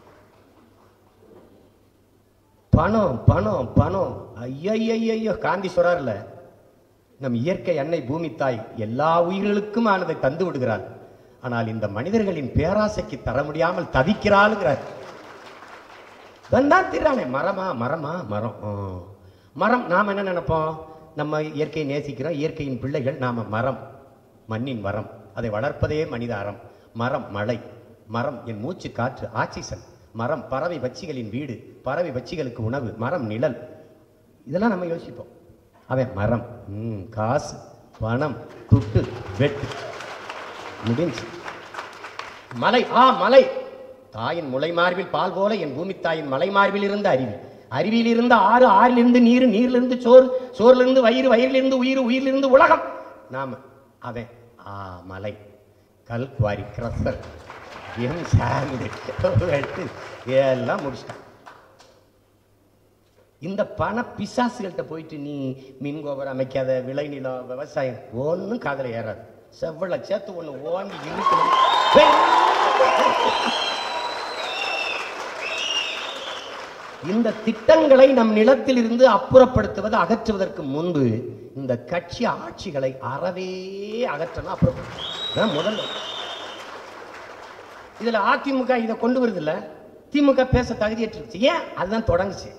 [SPEAKER 1] பணம் பணம் பணம் ஐயையையோ காந்தி சொல்றாருல நம் இயற்கை அன்னை பூமி தாய் எல்லா உயிர்களுக்கும் ஆனதை தந்து விடுகிறாள் ஆனால் இந்த மனிதர்களின் பேராசைக்கு தர முடியாமல் தவிக்கிறாளுங்கிறார் தான் திரானே மரமா மரமா மரம் ஆ. மரம் நாம் என்ன நினைப்போம் நம்ம இயற்கையை நேசிக்கிறோம் இயற்கையின் பிள்ளைகள் நாம மரம் மண்ணின் வரம் அதை வளர்ப்பதே மனித அறம் மரம் மழை மரம் என் மூச்சு காற்று ஆக்சிஜன் மரம் பறவை பட்சிகளின் வீடு பறவை பட்சிகளுக்கு உணவு மரம் நிழல் இதெல்லாம் நம்ம யோசிப்போம் அவன் மரம் ம், காசு பணம் துட்டு வெட்டு முடிஞ்சு மலை ஆ மலை தாயின் முளை மார்பில் பால் போல என் பூமி தாயின் மலை மார்பில் இருந்த அருவி அருவியில் இருந்த ஆறு ஆறிலிருந்து நீர் நீரிலிருந்து சோறு சோறிலிருந்து வயிறு வயிறிலிருந்து உயிர் உயிரிலிருந்து உலகம் நாம அவன் ஆ மலை கல் குவாரி கிரசர் எம் சாந்து வெட்டு எல்லாம் முடிச்சிட்டான் இந்த பண பிசாசுகள்கிட்ட போயிட்டு நீ மின் கோபுரம் அமைக்காத விளைநிலம் விவசாயம் ஒன்றும் காதுல ஏறாது செவ்வளை சேர்த்து ஒண்ணு ஓங்கி இருக்கு இந்த திட்டங்களை நம் நிலத்தில் இருந்து அப்புறப்படுத்துவது அகற்றுவதற்கு முன்பு இந்த கட்சி ஆட்சிகளை அறவே அகற்றணும் அப்புறம் முதல்ல இதுல அதிமுக இதை கொண்டு வருது இல்ல திமுக பேச தகுதியற்றுச்சு ஏன் அதுதான் தொடங்குச்சு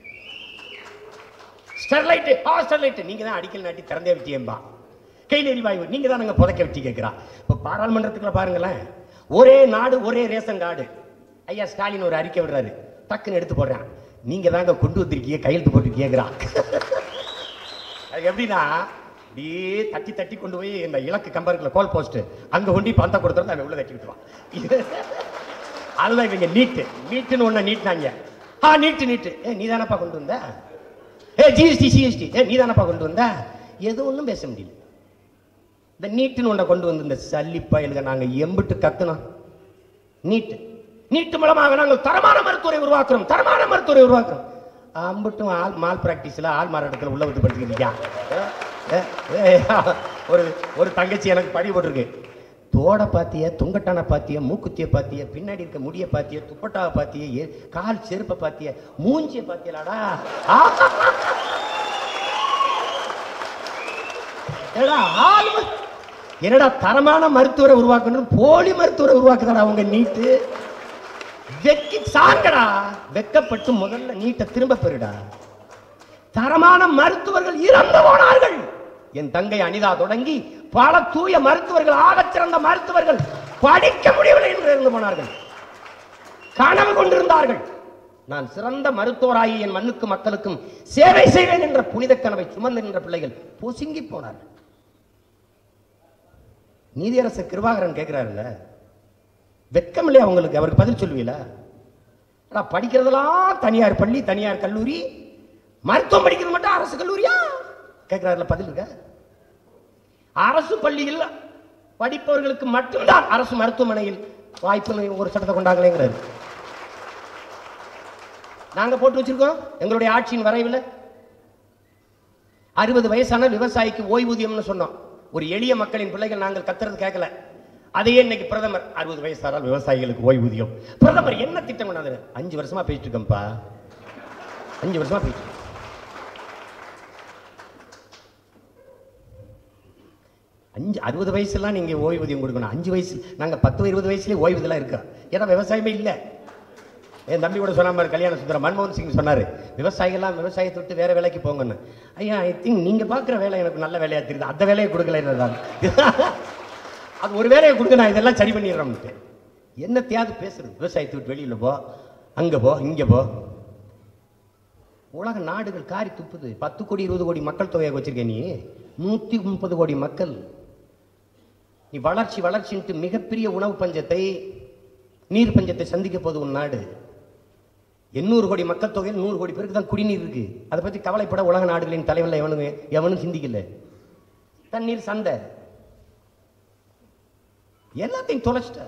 [SPEAKER 1] ஸ்டெர்லைட் ஆ ஸ்டெர்லைட் நீங்க தான் அடிக்கல் நாட்டி திறந்தே விட்டியம்பா கையில் எரிவாயு நீங்க தான் நாங்க புதைக்க விட்டி கேட்கிறா இப்ப பாராளுமன்றத்துக்குள்ள பாருங்களேன் ஒரே நாடு ஒரே ரேஷன் கார்டு ஐயா ஸ்டாலின் ஒரு அறிக்கை விடுறாரு டக்குன்னு எடுத்து போடுறான் நீங்க தாங்க கொண்டு வந்திருக்கீங்க கையெழுத்து போட்டு கேட்கிறான் அது எப்படின்னா அப்படியே தட்டி தட்டி கொண்டு போய் இந்த இலக்கு கம்பருக்குள்ள கோல் போஸ்ட் அங்க கொண்டு பந்த கொடுத்தா அவன் உள்ள தட்டி விட்டுருவான் இது- அதுதான் இவங்க நீட்டு நீட்டுன்னு ஒண்ணு நீட்னாங்க ஆ நீட்டு நீட்டு ஏ நீ தானப்பா கொண்டு வந்த ஏ ஜிஎஸ்டி சிஎஸ்டி ஏ நீ தானப்பா கொண்டு வந்த எது ஒண்ணும் பேச முடியல இந்த நீட்டுன்னு ஒன்றை கொண்டு வந்து இந்த சல்லி பயலுக நாங்க எம்பிட்டு கத்துனோம் நீட்டு நீட்டு மூலமாக நாங்கள் தரமான மருத்துவரை உருவாக்குறோம் தரமான மருத்துவரை உருவாக்குறோம் அம்பட்டும் ஆள் மால் பிராக்டிஸ்ல ஆள் மாறாட்டத்தில் உள்ள விட்டு படிச்சுக்கிட்டீங்க ஒரு ஒரு தங்கச்சி எனக்கு படி போட்டிருக்கு தோட பாத்திய துங்கட்டான பாத்திய மூக்குத்திய பாத்திய பின்னாடி இருக்க முடிய பாத்திய துப்பட்டாவை பாத்திய ஏ- கால் செருப்பை பாத்திய மூஞ்சிய பாத்தியலாடா ஆஹா! என்னடா ஆள் ம- என்னடா தரமான மருத்துவரை உருவாக்கணும் போலி மருத்துவரை உருவாக்குதாடா உங்க நீட்டு வெக்கி சாங்கடா வெக்கப்பட்டு முதல்ல நீட்டை திரும்ப பெறுடா தரமான மருத்துவர்கள் இறந்து போனார்கள் என் தங்கை அனிதா தொடங்கி பல தூய மருத்துவர்கள் ஆகச் சிறந்த மருத்துவர்கள் படிக்க முடியவில்லை என்று இறந்து போனார்கள் கனவு கொண்டிருந்தார்கள் நான் சிறந்த மருத்துவராகி என் மண்ணுக்கு மக்களுக்கும் சேவை செய்வேன் என்ற புனித கனவை சுமந்து நின்ற பிள்ளைகள் பொசுங்கி போனார்கள் நீதியரசர் கிருபாகரன் கேட்கிறாருல்ல வெக்கம் இல்லையா உங்களுக்கு அவருக்கு பதில் சொல்லுவீல ஆனா படிக்கிறதெல்லாம் தனியார் பள்ளி தனியார் கல்லூரி மருத்துவம் படிக்கிறது மட்டும் அரசு கல்லூரியா கேட்கிறாருல பதில் இருக்க அரசு பள்ளியில் படிப்பவர்களுக்கு மட்டும்தான் அரசு மருத்துவமனையில் வாய்ப்பு ஒரு சட்டத்தை கொண்டாங்களேங்கிறாரு நாங்க போட்டு வச்சிருக்கோம் எங்களுடைய ஆட்சியின் வரைவில் அறுபது வயசான விவசாயிக்கு ஓய்வூதியம்னு சொன்னோம் ஒரு எளிய மக்களின் பிள்ளைகள் நாங்கள் கத்துறது கேட்கல அதையே இன்னைக்கு பிரதமர் அறுபது வயசானால் விவசாயிகளுக்கு ஓய்வூதியம் பிரதமர் என்ன திட்டம் கொண்டாந்து அஞ்சு வருஷமா பேசிட்டு இருக்கேன்ப்பா அஞ்சு வருஷமா பேசிட்டு இருக்கேன். அஞ்சு அறுபது வயசுலாம் நீங்க ஓய்வூதியம் கொடுக்கணும் அஞ்சு வயசு நாங்க பத்து இருபது வயசுலயே ஓய்வூதியெல்லாம் இருக்கோம் ஏன்னா விவசாயமே இல்லை என் தம்பி கூட சொன்ன மாதிரி கல்யாண சுந்தரம் மன்மோகன் சிங் சொன்னாரு விவசாயிகள்லாம் விவசாயத்தை விட்டு வேற வேலைக்கு போங்கன்னு ஐயா ஐ திங்க் நீங்க பார்க்குற வேலை எனக்கு நல்ல வேலையா தெரியுது அந்த வேலையை கொடுக்கல நான் அது ஒரு வேலையை கொடுக்க நான் இதெல்லாம் சரி பண்ணிடுறோம்ட்டு என்ன தேவை பேசுறது விவசாயத்தை விட்டு வெளியில போ அங்க போ இங்க போ உலக நாடுகள் காரி துப்புது பத்து கோடி இருபது கோடி மக்கள் தொகையை வச்சிருக்க நீ நூத்தி முப்பது கோடி மக்கள் நீ வளர்ச்சி வளர்ச்சின்ட்டு மிகப்பெரிய உணவு பஞ்சத்தை நீர் பஞ்சத்தை சந்திக்க போகுது உன் நாடு எண்ணூறு கோடி மக்கள் தொகையில் நூறு கோடி பேருக்கு தான் குடிநீர் இருக்கு அதை பத்தி கவலைப்பட உலக நாடுகளின் தலைவர்கள் எவனும் எவனும் சிந்திக்கல தண்ணீர் சந்தை எல்லாத்தையும் தொலைச்சிட்ட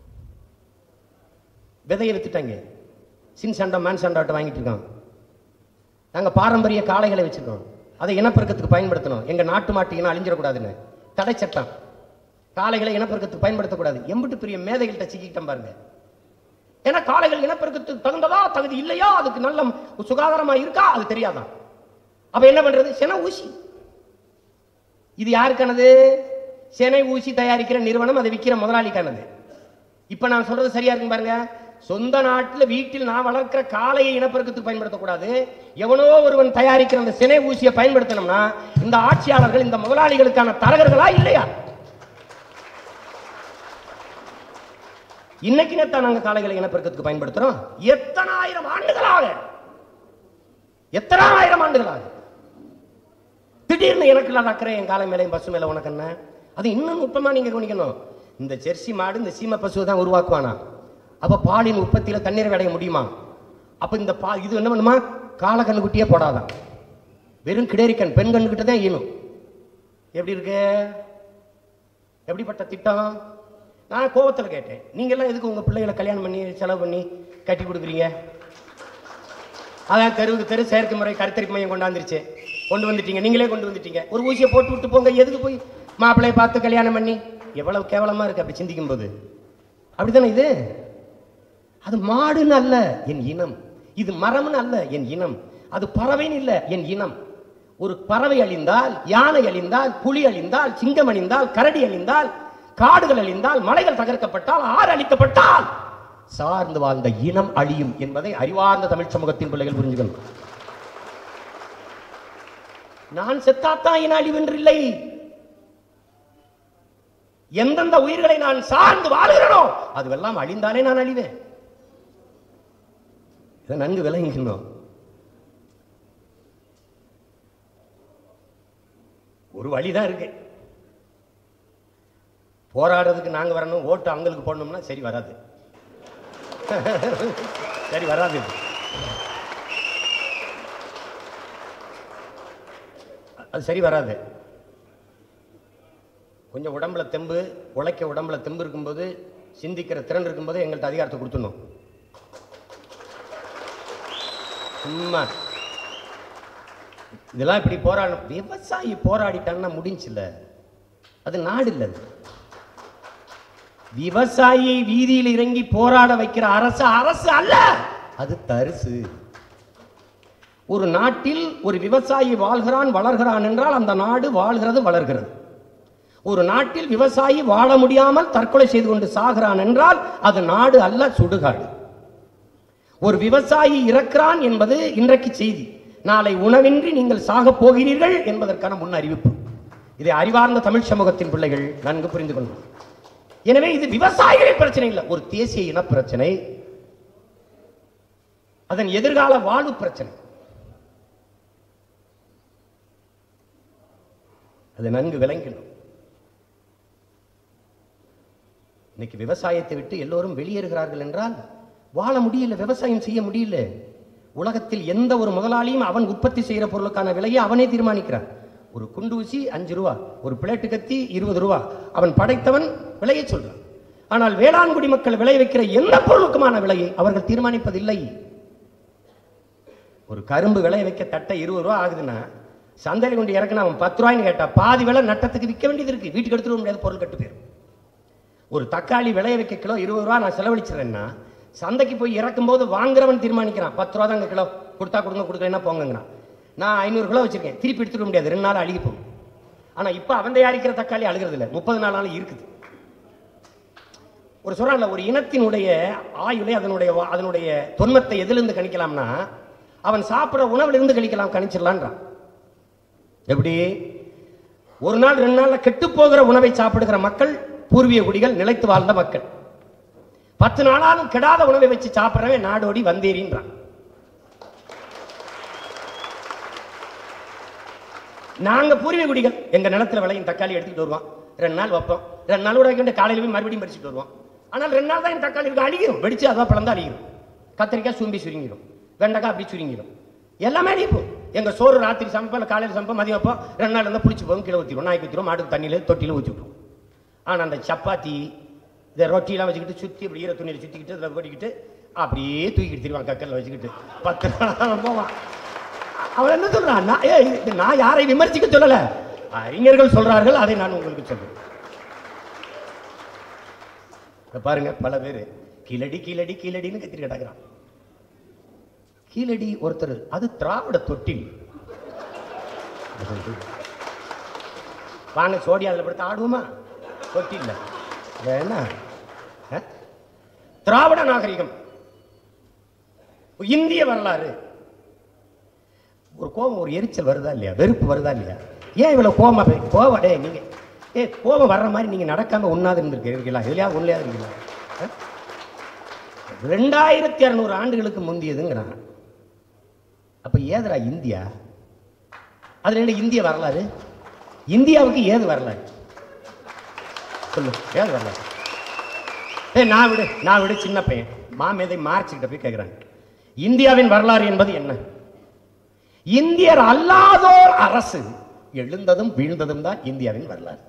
[SPEAKER 1] விதையை வித்துட்டாங்க சின் சண்டை மேன் சண்டாட்ட வாங்கிட்டு இருக்கான் நாங்க பாரம்பரிய காளைகளை வச்சிருக்கோம் அதை இனப்பெருக்கத்துக்கு பயன்படுத்தணும் எங்க நாட்டு மாட்டு இனம் அழிஞ்சிடக்கூடாதுன்னு தடை சட்டம் காளைகளை இனப்பெருக்கத்துக்கு பயன்படுத்தக்கூடாது எம்பிட்டு பெரிய மேதைகள்கிட்ட சிக்கிட்டோம் பாருங்க ஏன்னா காளைகள் இனப்பெருக்கத்துக்கு தகுந்ததா தகுதி இல்லையா அதுக்கு நல்ல சுகாதாரமா இருக்கா அது தெரியாதான் அப்ப என்ன பண்றது சென ஊசி இது யாருக்கானது செனை ஊசி தயாரிக்கிற நிறுவனம் அதை விற்கிற முதலாளிக்கானது இப்ப நான் சொல்றது சரியா இருக்கு பாருங்க சொந்த நாட்டுல வீட்டில் நான் வளர்க்கிற காளையை இனப்பெருக்கத்துக்கு பயன்படுத்தக்கூடாது எவனோ ஒருவன் தயாரிக்கிற அந்த சினை ஊசியை பயன்படுத்தினோம்னா இந்த ஆட்சியாளர்கள் இந்த முதலாளிகளுக்கான தரகர்களா இல்லையா இன்னைக்கு நேத்தான் நாங்க காளைகளை இனப்பெருக்கத்துக்கு பயன்படுத்துறோம் எத்தனாயிரம் ஆண்டுகளாக எத்தனாயிரம் ஆண்டுகளாக திடீர்னு எனக்கு இல்லாத அக்கறை என் காலை மேலையும் பசு மேல உனக்கு என்ன அது இன்னும் நுட்பமா நீங்க கவனிக்கணும் இந்த ஜெர்சி மாடு இந்த சீம பசு தான் உருவாக்குவானா அப்ப பாலின் உற்பத்தியில தண்ணீர் அடைய முடியுமா அப்ப இந்த பா இது என்ன பண்ணுமா கால கண்ணுக்குட்டியே போடாதான் வெறும் கிடேரிக்கண் பெண் கண்ணுக்கிட்ட தான் ஈனும் எப்படி இருக்கு எப்படிப்பட்ட திட்டம் நான் கோவத்துல கேட்டேன் நீங்க எல்லாம் எதுக்கு உங்க பிள்ளைகளை கல்யாணம் பண்ணி செலவு பண்ணி கட்டி கொடுக்குறீங்க அதான் தெருவுக்கு தெரு செயற்கை முறை கருத்தரிப்பு மையம் கொண்டாந்துருச்சு கொண்டு வந்துட்டீங்க நீங்களே கொண்டு வந்துட்டீங்க ஒரு ஊசியை போட்டு விட்டு போங்க எதுக்கு போய் மாப்பிள்ளையை பார்த்து கல்யாணம் பண்ணி எவ்வளவு கேவலமா இருக்கு அப்படி சிந்திக்கும் போது அப்படித்தானே இது அது மாடுன்னு அல்ல என் இனம் இது மரம்னு அல்ல என் இனம் அது பறவைன்னு இல்ல என் இனம் ஒரு பறவை அழிந்தால் யானை அழிந்தால் புலி அழிந்தால் சிங்கம் அழிந்தால் கரடி அழிந்தால் காடுகள் அழிந்தால் மலைகள் தகர்க்கப்பட்டால் ஆறு அழிக்கப்பட்டால் சார்ந்து வாழ்ந்த இனம் அழியும் என்பதை அறிவார்ந்த தமிழ் சமூகத்தின் பிள்ளைகள் புரிஞ்சுக்கணும் நான் செத்தாத்தான் இன அழிவென்றில்லை எந்தெந்த உயிர்களை நான் சார்ந்து வாழ்கிறேனோ அதுவெல்லாம் அழிந்தாலே நான் அழிவேன் இதை நன்கு விளங்கிக்கணும் ஒரு வழிதான் இருக்கு போராடுறதுக்கு நாங்க வரணும் ஓட்டு அவங்களுக்கு போடணும்னா சரி வராது சரி வராது அது சரி வராது கொஞ்சம் உடம்புல தெம்பு உழைக்க உடம்புல தெம்பு இருக்கும்போது சிந்திக்கிற திறன் இருக்கும்போது எங்கள்கிட்ட அதிகாரத்தை கொடுத்துடணும் சும்மா இதெல்லாம் இப்படி போராடணும் விவசாயி போராடிட்டான்னா முடிஞ்சுல அது நாடு இல்ல அது. விவசாயியை வீதியில் இறங்கி போராட வைக்கிற அரசு அரசு அல்ல அது தரிசு ஒரு நாட்டில் ஒரு விவசாயி வாழ்கிறான் வளர்கிறான் என்றால் அந்த நாடு வாழ்கிறது வளர்கிறது ஒரு நாட்டில் விவசாயி வாழ முடியாமல் தற்கொலை செய்து கொண்டு சாகிறான் என்றால் அது நாடு அல்ல சுடுகாடு ஒரு விவசாயி இறக்கிறான் என்பது இன்றைக்கு செய்தி நாளை உணவின்றி நீங்கள் சாகப் போகிறீர்கள் என்பதற்கான முன் அறிவிப்பு இதை அறிவார்ந்த தமிழ் சமூகத்தின் பிள்ளைகள் நன்கு புரிந்து கொள்ளும் எனவே இது விவசாயிகளின் பிரச்சனை இல்லை ஒரு தேசிய இன பிரச்சனை அதன் எதிர்கால வாழ்வு பிரச்சனை அதை நன்கு விளங்கணும் இன்னைக்கு விவசாயத்தை விட்டு எல்லோரும் வெளியேறுகிறார்கள் என்றால் வாழ முடியல விவசாயம் செய்ய முடியல உலகத்தில் எந்த ஒரு முதலாளியும் அவன் உற்பத்தி செய்கிற பொருளுக்கான விலையை அவனே தீர்மானிக்கிறான் ஒரு குண்டு ஊசி அஞ்சு ரூபா ஒரு பிளேட்டு கத்தி இருபது ரூபா அவன் படைத்தவன் விலையை சொல்றான் ஆனால் வேளாண்குடி மக்கள் விளை வைக்கிற எந்த பொருளுக்குமான விலையை அவர்கள் தீர்மானிப்பதில்லை ஒரு கரும்பு விளைய வைக்க தட்டை இருபது ரூபா ஆகுதுன்னா சந்தையில் கொண்டு இறக்குனா அவன் பத்து ரூபாய்ன்னு கேட்டா பாதி விலை நட்டத்துக்கு விற்க வேண்டியது இருக்கு வீட்டுக்கு எடுத்துட்டு வர முடியாத பொருள் கட்டு போயிடும் ஒரு தக்காளி விளைய வைக்க கிலோ இருபது ரூபா நான் செலவழிச்சிடறேன்னா சந்தைக்கு போய் இறக்கும் போது வாங்குறவன் தீர்மானிக்கிறான் பத்து ரூபா தாங்க கிலோ கொடுத்தா கொடுங்க கொடுக்கலன்னா போங்கங்கிறான் நான் ஐநூறு கிலோ வச்சிருக்கேன் திருப்பி எடுத்துட முடியாது ரெண்டு நாள் அழுகி போகும் ஆனா இப்போ அவன் தயாரிக்கிற தக்காளி அழுகிறது இல்லை முப்பது நாள் நாள் இருக்குது ஒரு சொல்றான்ல ஒரு இனத்தினுடைய ஆயுளை அதனுடைய வா- அதனுடைய தொன்மத்தை எதிலிருந்து கணிக்கலாம்னா அவன் சாப்பிடுற உணவுல இருந்து கணிக்கலாம் கணிச்சிடலான்றான் எப்படி ஒரு நாள் ரெண்டு நாள்ல கெட்டு போகிற உணவை சாப்பிடுகிற மக்கள் பூர்வீக குடிகள் நிலைத்து வாழ்ந்த மக்கள் பத்து நாளாலும் கெடாத உணவை வச்சு சாப்பிடுறவன் நாடோடி வந்தேறின்றான் நாங்க பூர்வீக குடிகள் எங்க நிலத்துல விளையும் தக்காளி எடுத்துட்டு வருவோம் ரெண்டு நாள் வைப்போம் ரெண்டு நாள் கூட வைக்கிட்டு காலையில போய் மறுபடியும் பறிச்சுட்டு வருவோம் ஆனால் ரெண்டு நாள் தான் இந்த தக்காளி இருக்கு அழியும் வெடிச்சு அதான் பிளந்தா அழியும் கத்திரிக்காய் சும்பி சுருங்கிடும் வெண்டைக்காய் அப்படி சுருங்கிடும் எல்லாமே அழிப்போம் எங்க சோறு ராத்திரி சமைப்போம் இல்லை காலையில் சமைப்போம் மதியம் வைப்போம் ரெண்டு நாள் இருந்தால் புளிச்சு போகும் கீழே ஊற்றிடுவோம் நாய்க்கு ஊற்றிடுவோம் மாட்டுக்கு தண்ணியில் தொட்டியில் ஊற்றி விட்டுருவோம் ஆனால் அந்த சப்பாத்தி இந்த ரொட்டியெல்லாம் வச்சுக்கிட்டு சுற்றி இப்படி ஈர துணியில் சுற்றிக்கிட்டு அதில் போட்டிக்கிட்டு அப்படியே தூக்கிட்டு திருவான் கக்கரில் வச்சுக்கிட்டு பத்து நாள் போவான் அவன் என்ன சொல்றான் நான் ஏய், இது நான் யாரை விமர்சிக்க சொல்லல அறிஞர்கள் சொல்றார்கள் அதை நான் உங்களுக்கு சொல்றேன் இத பாருங்க பல பேர் கீழடி கீழடி கீழடின்னு கத்திரி கிடக்குறான் கீழடி ஒருத்தர் அது திராவிட தொட்டில் வாங்க சோடி அதில் படுத்து ஆடுவோமா தொட்டில்ல என்ன அஹ்? திராவிட நாகரிகம் இந்திய வரலாறு ஒரு கோபம் ஒரு எரிச்சல் வருதா இல்லையா வெறுப்பு வருதா இல்லையா ஏன் இவ்வளவு கோபமா பே- கோவம் டே நீங்க ஏ கோபம் வர்ற மாதிரி நீங்க நடக்காம உண்ணாது இருந்திருக்கீங்களா இதுலயாவது ஒன்றையாவது இருக்கீங்களா அஹ்? ரெண்டாயிரத்தி அறுநூறு ஆண்டுகளுக்கு முந்தியதுங்கிறான் அப்ப ஏதுடா இந்தியா அதுல என்ன இந்திய வரலாறு இந்தியாவுக்கு ஏது வரலாறு சொல்லு ஏது வரலாறு ஏய் நான் விடு நான் விடு சின்ன பையன் மாமேதை மார்க்ஸ் கிட்ட போய் கேட்கிறாங்க இந்தியாவின் வரலாறு என்பது என்ன இந்தியர் அல்லாதோர் அரசு எழுந்ததும் வீழ்ந்ததும் தான் இந்தியாவின் வரலாறு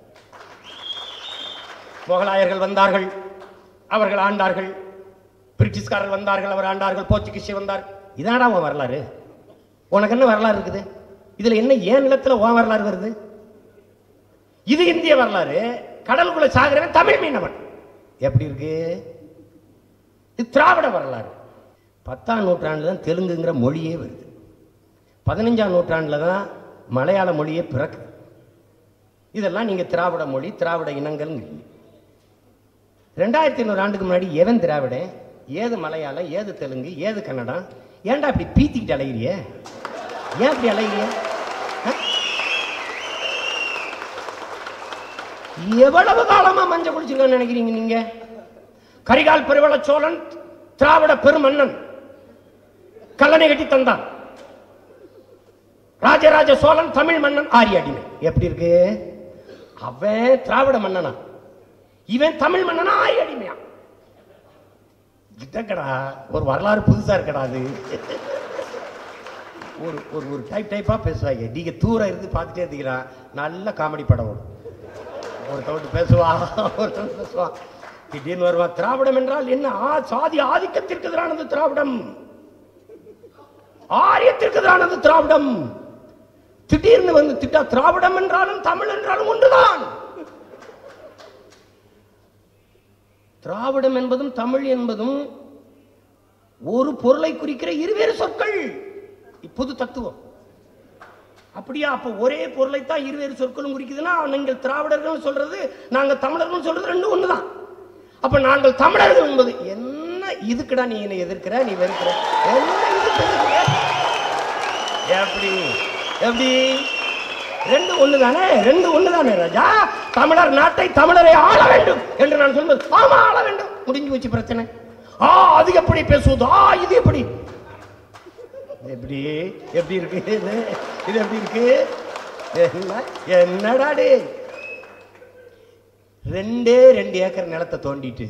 [SPEAKER 1] முகலாயர்கள் வந்தார்கள் அவர்கள் ஆண்டார்கள் பிரிட்டிஷ்காரர்கள் வந்தார்கள் அவர் ஆண்டார்கள் போர்ச்சுகீசிய வந்தார் இதாடா உன் வரலாறு உனக்கு என்ன வரலாறு இருக்குது இதுல என்ன ஏன் நிலத்துல உன் வரலாறு வருது இது இந்திய வரலாறு கடலுக்குள்ள சாகிறவன் தமிழ் மீனவன் எப்படி இருக்கு இது திராவிட வரலாறு பத்தாம் நூற்றாண்டுல தான் தெலுங்குங்கிற மொழியே வருது பதினஞ்சாம் நூற்றாண்டுல தான் மலையாள மொழியே பிறக்குது இதெல்லாம் நீங்க திராவிட மொழி திராவிட இனங்கள் ரெண்டாயிரத்தி ஐநூறு ஆண்டுக்கு முன்னாடி எவன் திராவிடன் ஏது மலையாளம் ஏது தெலுங்கு ஏது கன்னடம் ஏன்டா இப்படி பீத்திக்கிட்டு அலைகிறிய ஏன் இப்படி அலைகிறிய ஆ? எவ்வளவு காலமா மஞ்ச குடிச்சிருக்கோன்னு நினைக்கிறீங்க நீங்க கரிகால் பெருவள சோழன் திராவிட பெருமன்னன் கல்லணை கட்டி தந்தான் ராஜராஜ சோழன் தமிழ் மன்னன் ஆரிய அடிமை எப்படி இருக்கு அவன் திராவிட மன்னனா இவன் தமிழ் மன்னனா ஆரிய அடிமையா இதக்கடா ஒரு வரலாறு புதுசா இருக்கடா அது ஒரு ஒரு ஒரு டைப் டைப்பா பேசுவாங்க நீங்க தூரம் இருந்து பார்த்துட்டே இருந்தீங்கன்னா நல்ல காமெடி படம் ஓடும் ஒருத்தவட்டு பேசுவான் ஒருத்தவன் பேசுவான் திடீர்னு வருவான் திராவிடம் என்றால் என்ன ஆ சாதி ஆதிக்கத்திற்கு எதிரானது திராவிடம் ஆரியத்திற்கு எதிரானது திராவிடம் திடீர்னு வந்து திட்டா திராவிடம் என்றாலும் தமிழ் என்றாலும் ஒன்றுதான் திராவிடம் என்பதும் தமிழ் என்பதும் ஒரு பொருளை குறிக்கிற இருவேறு சொற்கள் புது தத்துவம் அப்படியா அப்ப ஒரே பொருளைத்தான் இருவேறு சொற்களும் குறிக்குதுன்னா நீங்கள் திராவிடர்கள் சொல்றது நாங்க தமிழர்கள் சொல்றது ரெண்டும் ஒண்ணுதான் அப்ப நாங்கள் தமிழர்கள் என்பது என்ன இதுக்குடா நீ என்னை எதிர்க்கிற நீ வெறுக்கிற என்ன இதுக்கு எதிர்க்கிற? எப்படி எப்படி ரெண்டு ஒண்ணுதானே ரெண்டு ஒண்ணுதானே ராஜா தமிழர் நாட்டை தமிழரை ஆள வேண்டும் என்று நான் சொல்வது ஆமா ஆள வேண்டும் முடிஞ்சு வச்சு பிரச்சனை ஆ அது எப்படி பேசுவது ஆ இது எப்படி எப்படி எப்படி இருக்கு இது இது எப்படி இருக்கு என்ன என்னடா டேய் ரெண்டே ரெண்டு ஏக்கர் நிலத்தை தோண்டிட்டு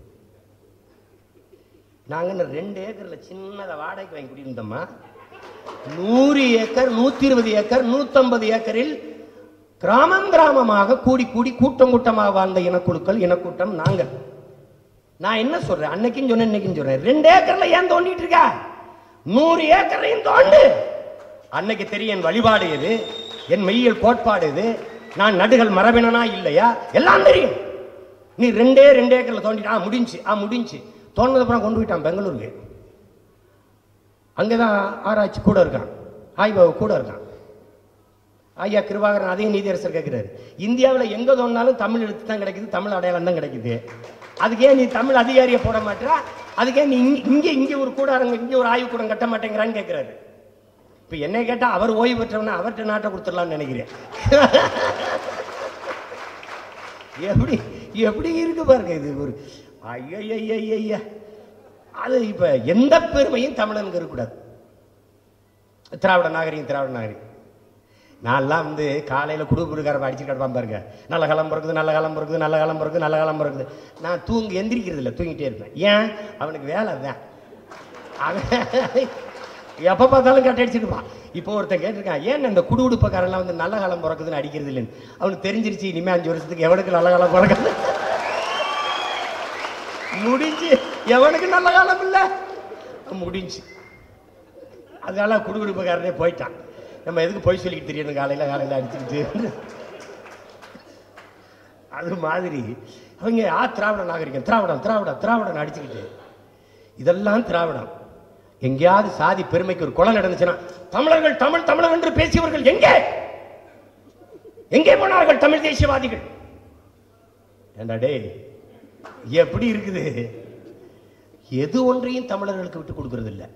[SPEAKER 1] நாங்க இந்த ரெண்டு ஏக்கர்ல சின்னத வாடகைக்கு வாங்கி குடியிருந்தோமா நூறு ஏக்கர் நூத்தி இருபது ஏக்கர் நூத்தம்பது ஏக்கரில் கிராமம் கிராமமாக கூடி கூடி கூட்டம் கூட்டமாக வாழ்ந்த இனக்குழுக்கள் இனக்கூட்டம் நாங்கள் நான் என்ன சொல்றேன் அன்னைக்கும் சொன்னேன் இன்னைக்கும் சொல்றேன் ரெண்டு ஏக்கர்ல ஏன் தோண்டிட்டு இருக்க நூறு ஏக்கரையும் தோண்டு அன்னைக்கு தெரியும் என் வழிபாடு எது என் மெய்யியல் கோட்பாடு எது நான் நடுகள் மரபினனா இல்லையா எல்லாம் தெரியும் நீ ரெண்டே ரெண்டு ஏக்கர்ல தோண்டிட்டா ஆ முடிஞ்சு ஆ முடிஞ்சு தோண்டது அப்புறம் கொண்டு போயிட்டான் பெங்களூருக்கு அங்கதான் ஆராய்ச்சி கூட இருக்கான் ஆய்வாவு கூட இருக்கான் ஐயா கிருபாகரன் அதையும் நீதியரசர் கேட்கிறாரு இந்தியாவில் எங்க தோண்டினாலும் தமிழ் எழுத்து தான் கிடைக்குது தமிழ் அடையாளம் தான் கிடைக்குது அதுக்கே நீ தமிழ் அதிகாரியை போட மாட்டா அதுக்கே நீ இங்க- இங்க இங்க ஒரு கூடாரங்க இங்க ஒரு ஆய்வு கூடம் கட்ட மாட்டேங்கிறான்னு கேட்கிறாரு இப்ப என்ன கேட்டா அவர் ஓய்வு பெற்றவன அவர்கிட்ட நாட்டை கொடுத்துடலாம்னு நினைக்கிறேன் எப்படி எப்படி இருக்கு பாருங்க இது ஒரு ஐயா அது இப்ப எந்த பெருமையும் தமிழனுக்கு இருக்கக்கூடாது திராவிட நாகரிகம் திராவிட நாகரிகம் நான்லாம் வந்து காலையில் குடும்பக்காரன் அடிச்சுட்டு கிடப்பான் பாருங்க நல்ல காலம் பிறக்குது நல்ல காலம் பிறக்குது நல்ல காலம் பிறக்குது நல்ல காலம் பிறக்குது நான் தூங்கி எந்திரிக்கிறது இல்லை தூங்கிட்டே இருப்பேன் ஏன் அவனுக்கு வேலை தான் அவன் எப்போ பார்த்தாலும் கட்ட அடிச்சிருப்பான் இப்போ ஒருத்தன் கேட்டிருக்கான் ஏன் இந்த குடு உடுப்பக்காரெல்லாம் வந்து நல்ல காலம் பிறக்குதுன்னு அடிக்கிறது இல்லைன்னு அவனுக்கு தெரிஞ்சிருச்சு இனிமே அஞ்சு வருஷத்துக்கு எவனுக்கு நல்ல காலம் பிறக்குது முடிஞ்சு எவனுக்கு நல்ல காலம் இல்லை முடிஞ்சு அதனால குடுகுடுப்புக்காரனே போயிட்டான் நம்ம எதுக்கு போய் சொல்லிக்கிட்டு தெரியணும் காலையில காலையில அடிச்சுக்கிட்டு அது மாதிரி அவங்க ஆ திராவிட நாகரிகம் திராவிடம் திராவிடம் திராவிடம் அடிச்சுக்கிட்டு இதெல்லாம் திராவிடம் எங்கேயாவது சாதி பெருமைக்கு ஒரு கொலை நடந்துச்சுன்னா தமிழர்கள் தமிழ் தமிழர் என்று பேசியவர்கள் எங்கே எங்கே போனார்கள் தமிழ் தேசியவாதிகள் ஏண்டா டேய் எப்படி இருக்குது எது ஒன்றையும் தமிழர்களுக்கு விட்டு கொடுக்கறது இல்லை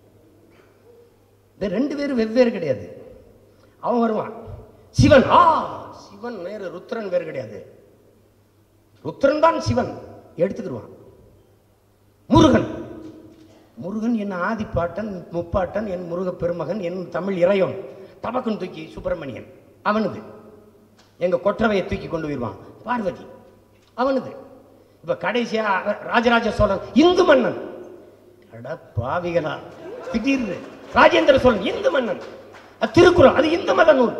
[SPEAKER 1] இந்த ரெண்டு பேரும் வெவ்வேறு கிடையாது அவன் வருவான் சிவன் ஆ சிவன் வேறு ருத்ரன் வேறு கிடையாது ருத்ரன் தான் சிவன் எடுத்துக்கிடுவான் முருகன் முருகன் என் ஆதிப்பாட்டன் முப்பாட்டன் என் முருக பெருமகன் என் தமிழ் இறைவன் டபக்குன்னு தூக்கி சுப்பிரமணியன் அவனுது எங்க கொற்றவையை தூக்கி கொண்டு போயிடுவான் பார்வதி அவனுது இப்ப கடைசியா ராஜராஜ சோழன் இந்து மன்னன் அட பாவிகளா திடீர்னு ராஜேந்திர சோழன் இந்து மன்னன் அது திருக்குறள் அது இந்து மத நூல்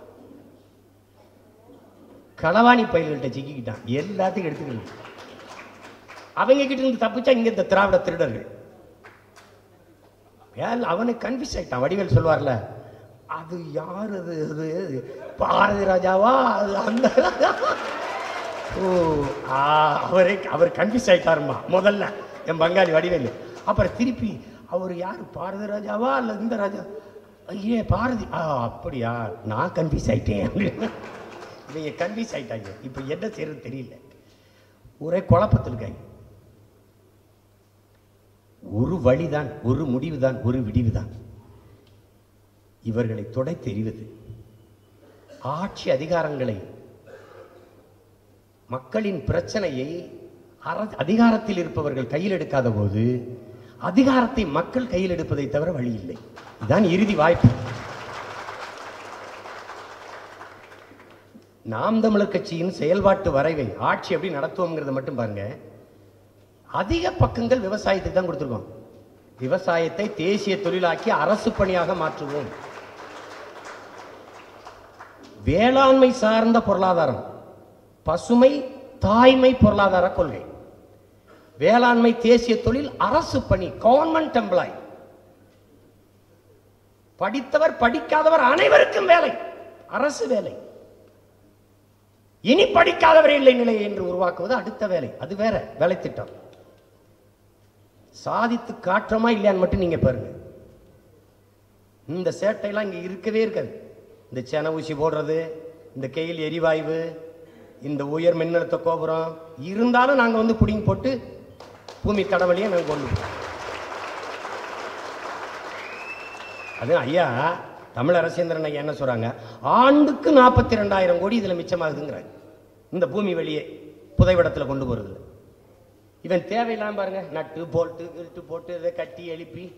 [SPEAKER 1] களவாணி பயில்கள்ட்ட சிக்கிக்கிட்டான் எல்லாத்தையும் எடுத்துக்கணும் அவங்க கிட்ட இருந்து தப்பிச்சா இங்க இந்த திராவிட திருடர்கள் ஏன் அவனுக்கு கன்ஃபியூஸ் ஆயிட்டான் வடிவேல் சொல்வார்ல அது யார் அது அது பாரதி ராஜாவா அது அந்த ஓ ஆ, அவரே அவர் கன்ஃபியூஸ் ஆயிட்டாருமா முதல்ல என் பங்காளி வடிவேலு அப்புறம் திருப்பி அவர் யார் பாரதி ராஜாவா அல்ல இந்த ராஜா ஐயே பாரதி ஆ அப்படியா நான் கன்ஃபியூஸ் ஆயிட்டேன் அப்படின்னு இவங்க கன்ஃபியூஸ் ஆயிட்டாங்க இப்போ என்ன செய்யறது தெரியல ஒரே குழப்பத்தில் இருக்காங்க ஒரு வழிதான் ஒரு முடிவுதான் ஒரு விடிவுதான் இவர்களை தொடை தெரிவது ஆட்சி அதிகாரங்களை மக்களின் பிரச்சனையை அர- அதிகாரத்தில் இருப்பவர்கள் கையில் எடுக்காத போது அதிகாரத்தை மக்கள் கையில் எடுப்பதை தவிர வழி இல்லை இதுதான் இறுதி வாய்ப்பு நாம் தமிழர் கட்சியின் செயல்பாட்டு வரைவை ஆட்சி எப்படி நடத்துவோங்கிறத மட்டும் பாருங்க அதிக பக்கங்கள் விவசாயத்துக்கு தான் கொடுத்துருக்கோம் விவசாயத்தை தேசிய தொழிலாக்கி அரசு பணியாக மாற்றுவோம் வேளாண்மை சார்ந்த பொருளாதாரம் பசுமை தாய்மை பொருளாதார கொள்கை வேளாண்மை தேசிய தொழில் அரசு பணி கவர்மெண்ட் எம்ப்ளாய் படித்தவர் படிக்காதவர் அனைவருக்கும் வேலை அரசு வேலை இனி படிக்காதவர் இல்லை நிலை என்று உருவாக்குவது அடுத்த வேலை அது வேற வேலை திட்டம் சாதித்து காட்டுறோமா இல்லையான்னு மட்டும் நீங்க பாருங்க இந்த சேட்டையெல்லாம் இங்க இருக்கவே இருக்காது இந்த சென ஊசி போடுறது இந்த கையில் எரிவாயு இந்த உயர் மின்னழுத்த கோபுரம் இருந்தாலும் நாங்க வந்து புடிங்கி போட்டு பூமி தடவழியை நாங்க கொண்டு போறோம். அது ஐயா தமிழ் அரசேந்திரன் ஐயா என்ன சொல்றாங்க ஆண்டுக்கு நாற்பத்தி ரெண்டாயிரம் கோடி இதுல மிச்சமாகுதுங்கிறாங்க இந்த பூமி வெளியே புதைவிடத்துல கொண்டு போறதுல இவன் தேவையில்லாம பாருங்க நட்டு போல்ட்டு கில்ட்டு போட்டு இதை கட்டி எழுப்பி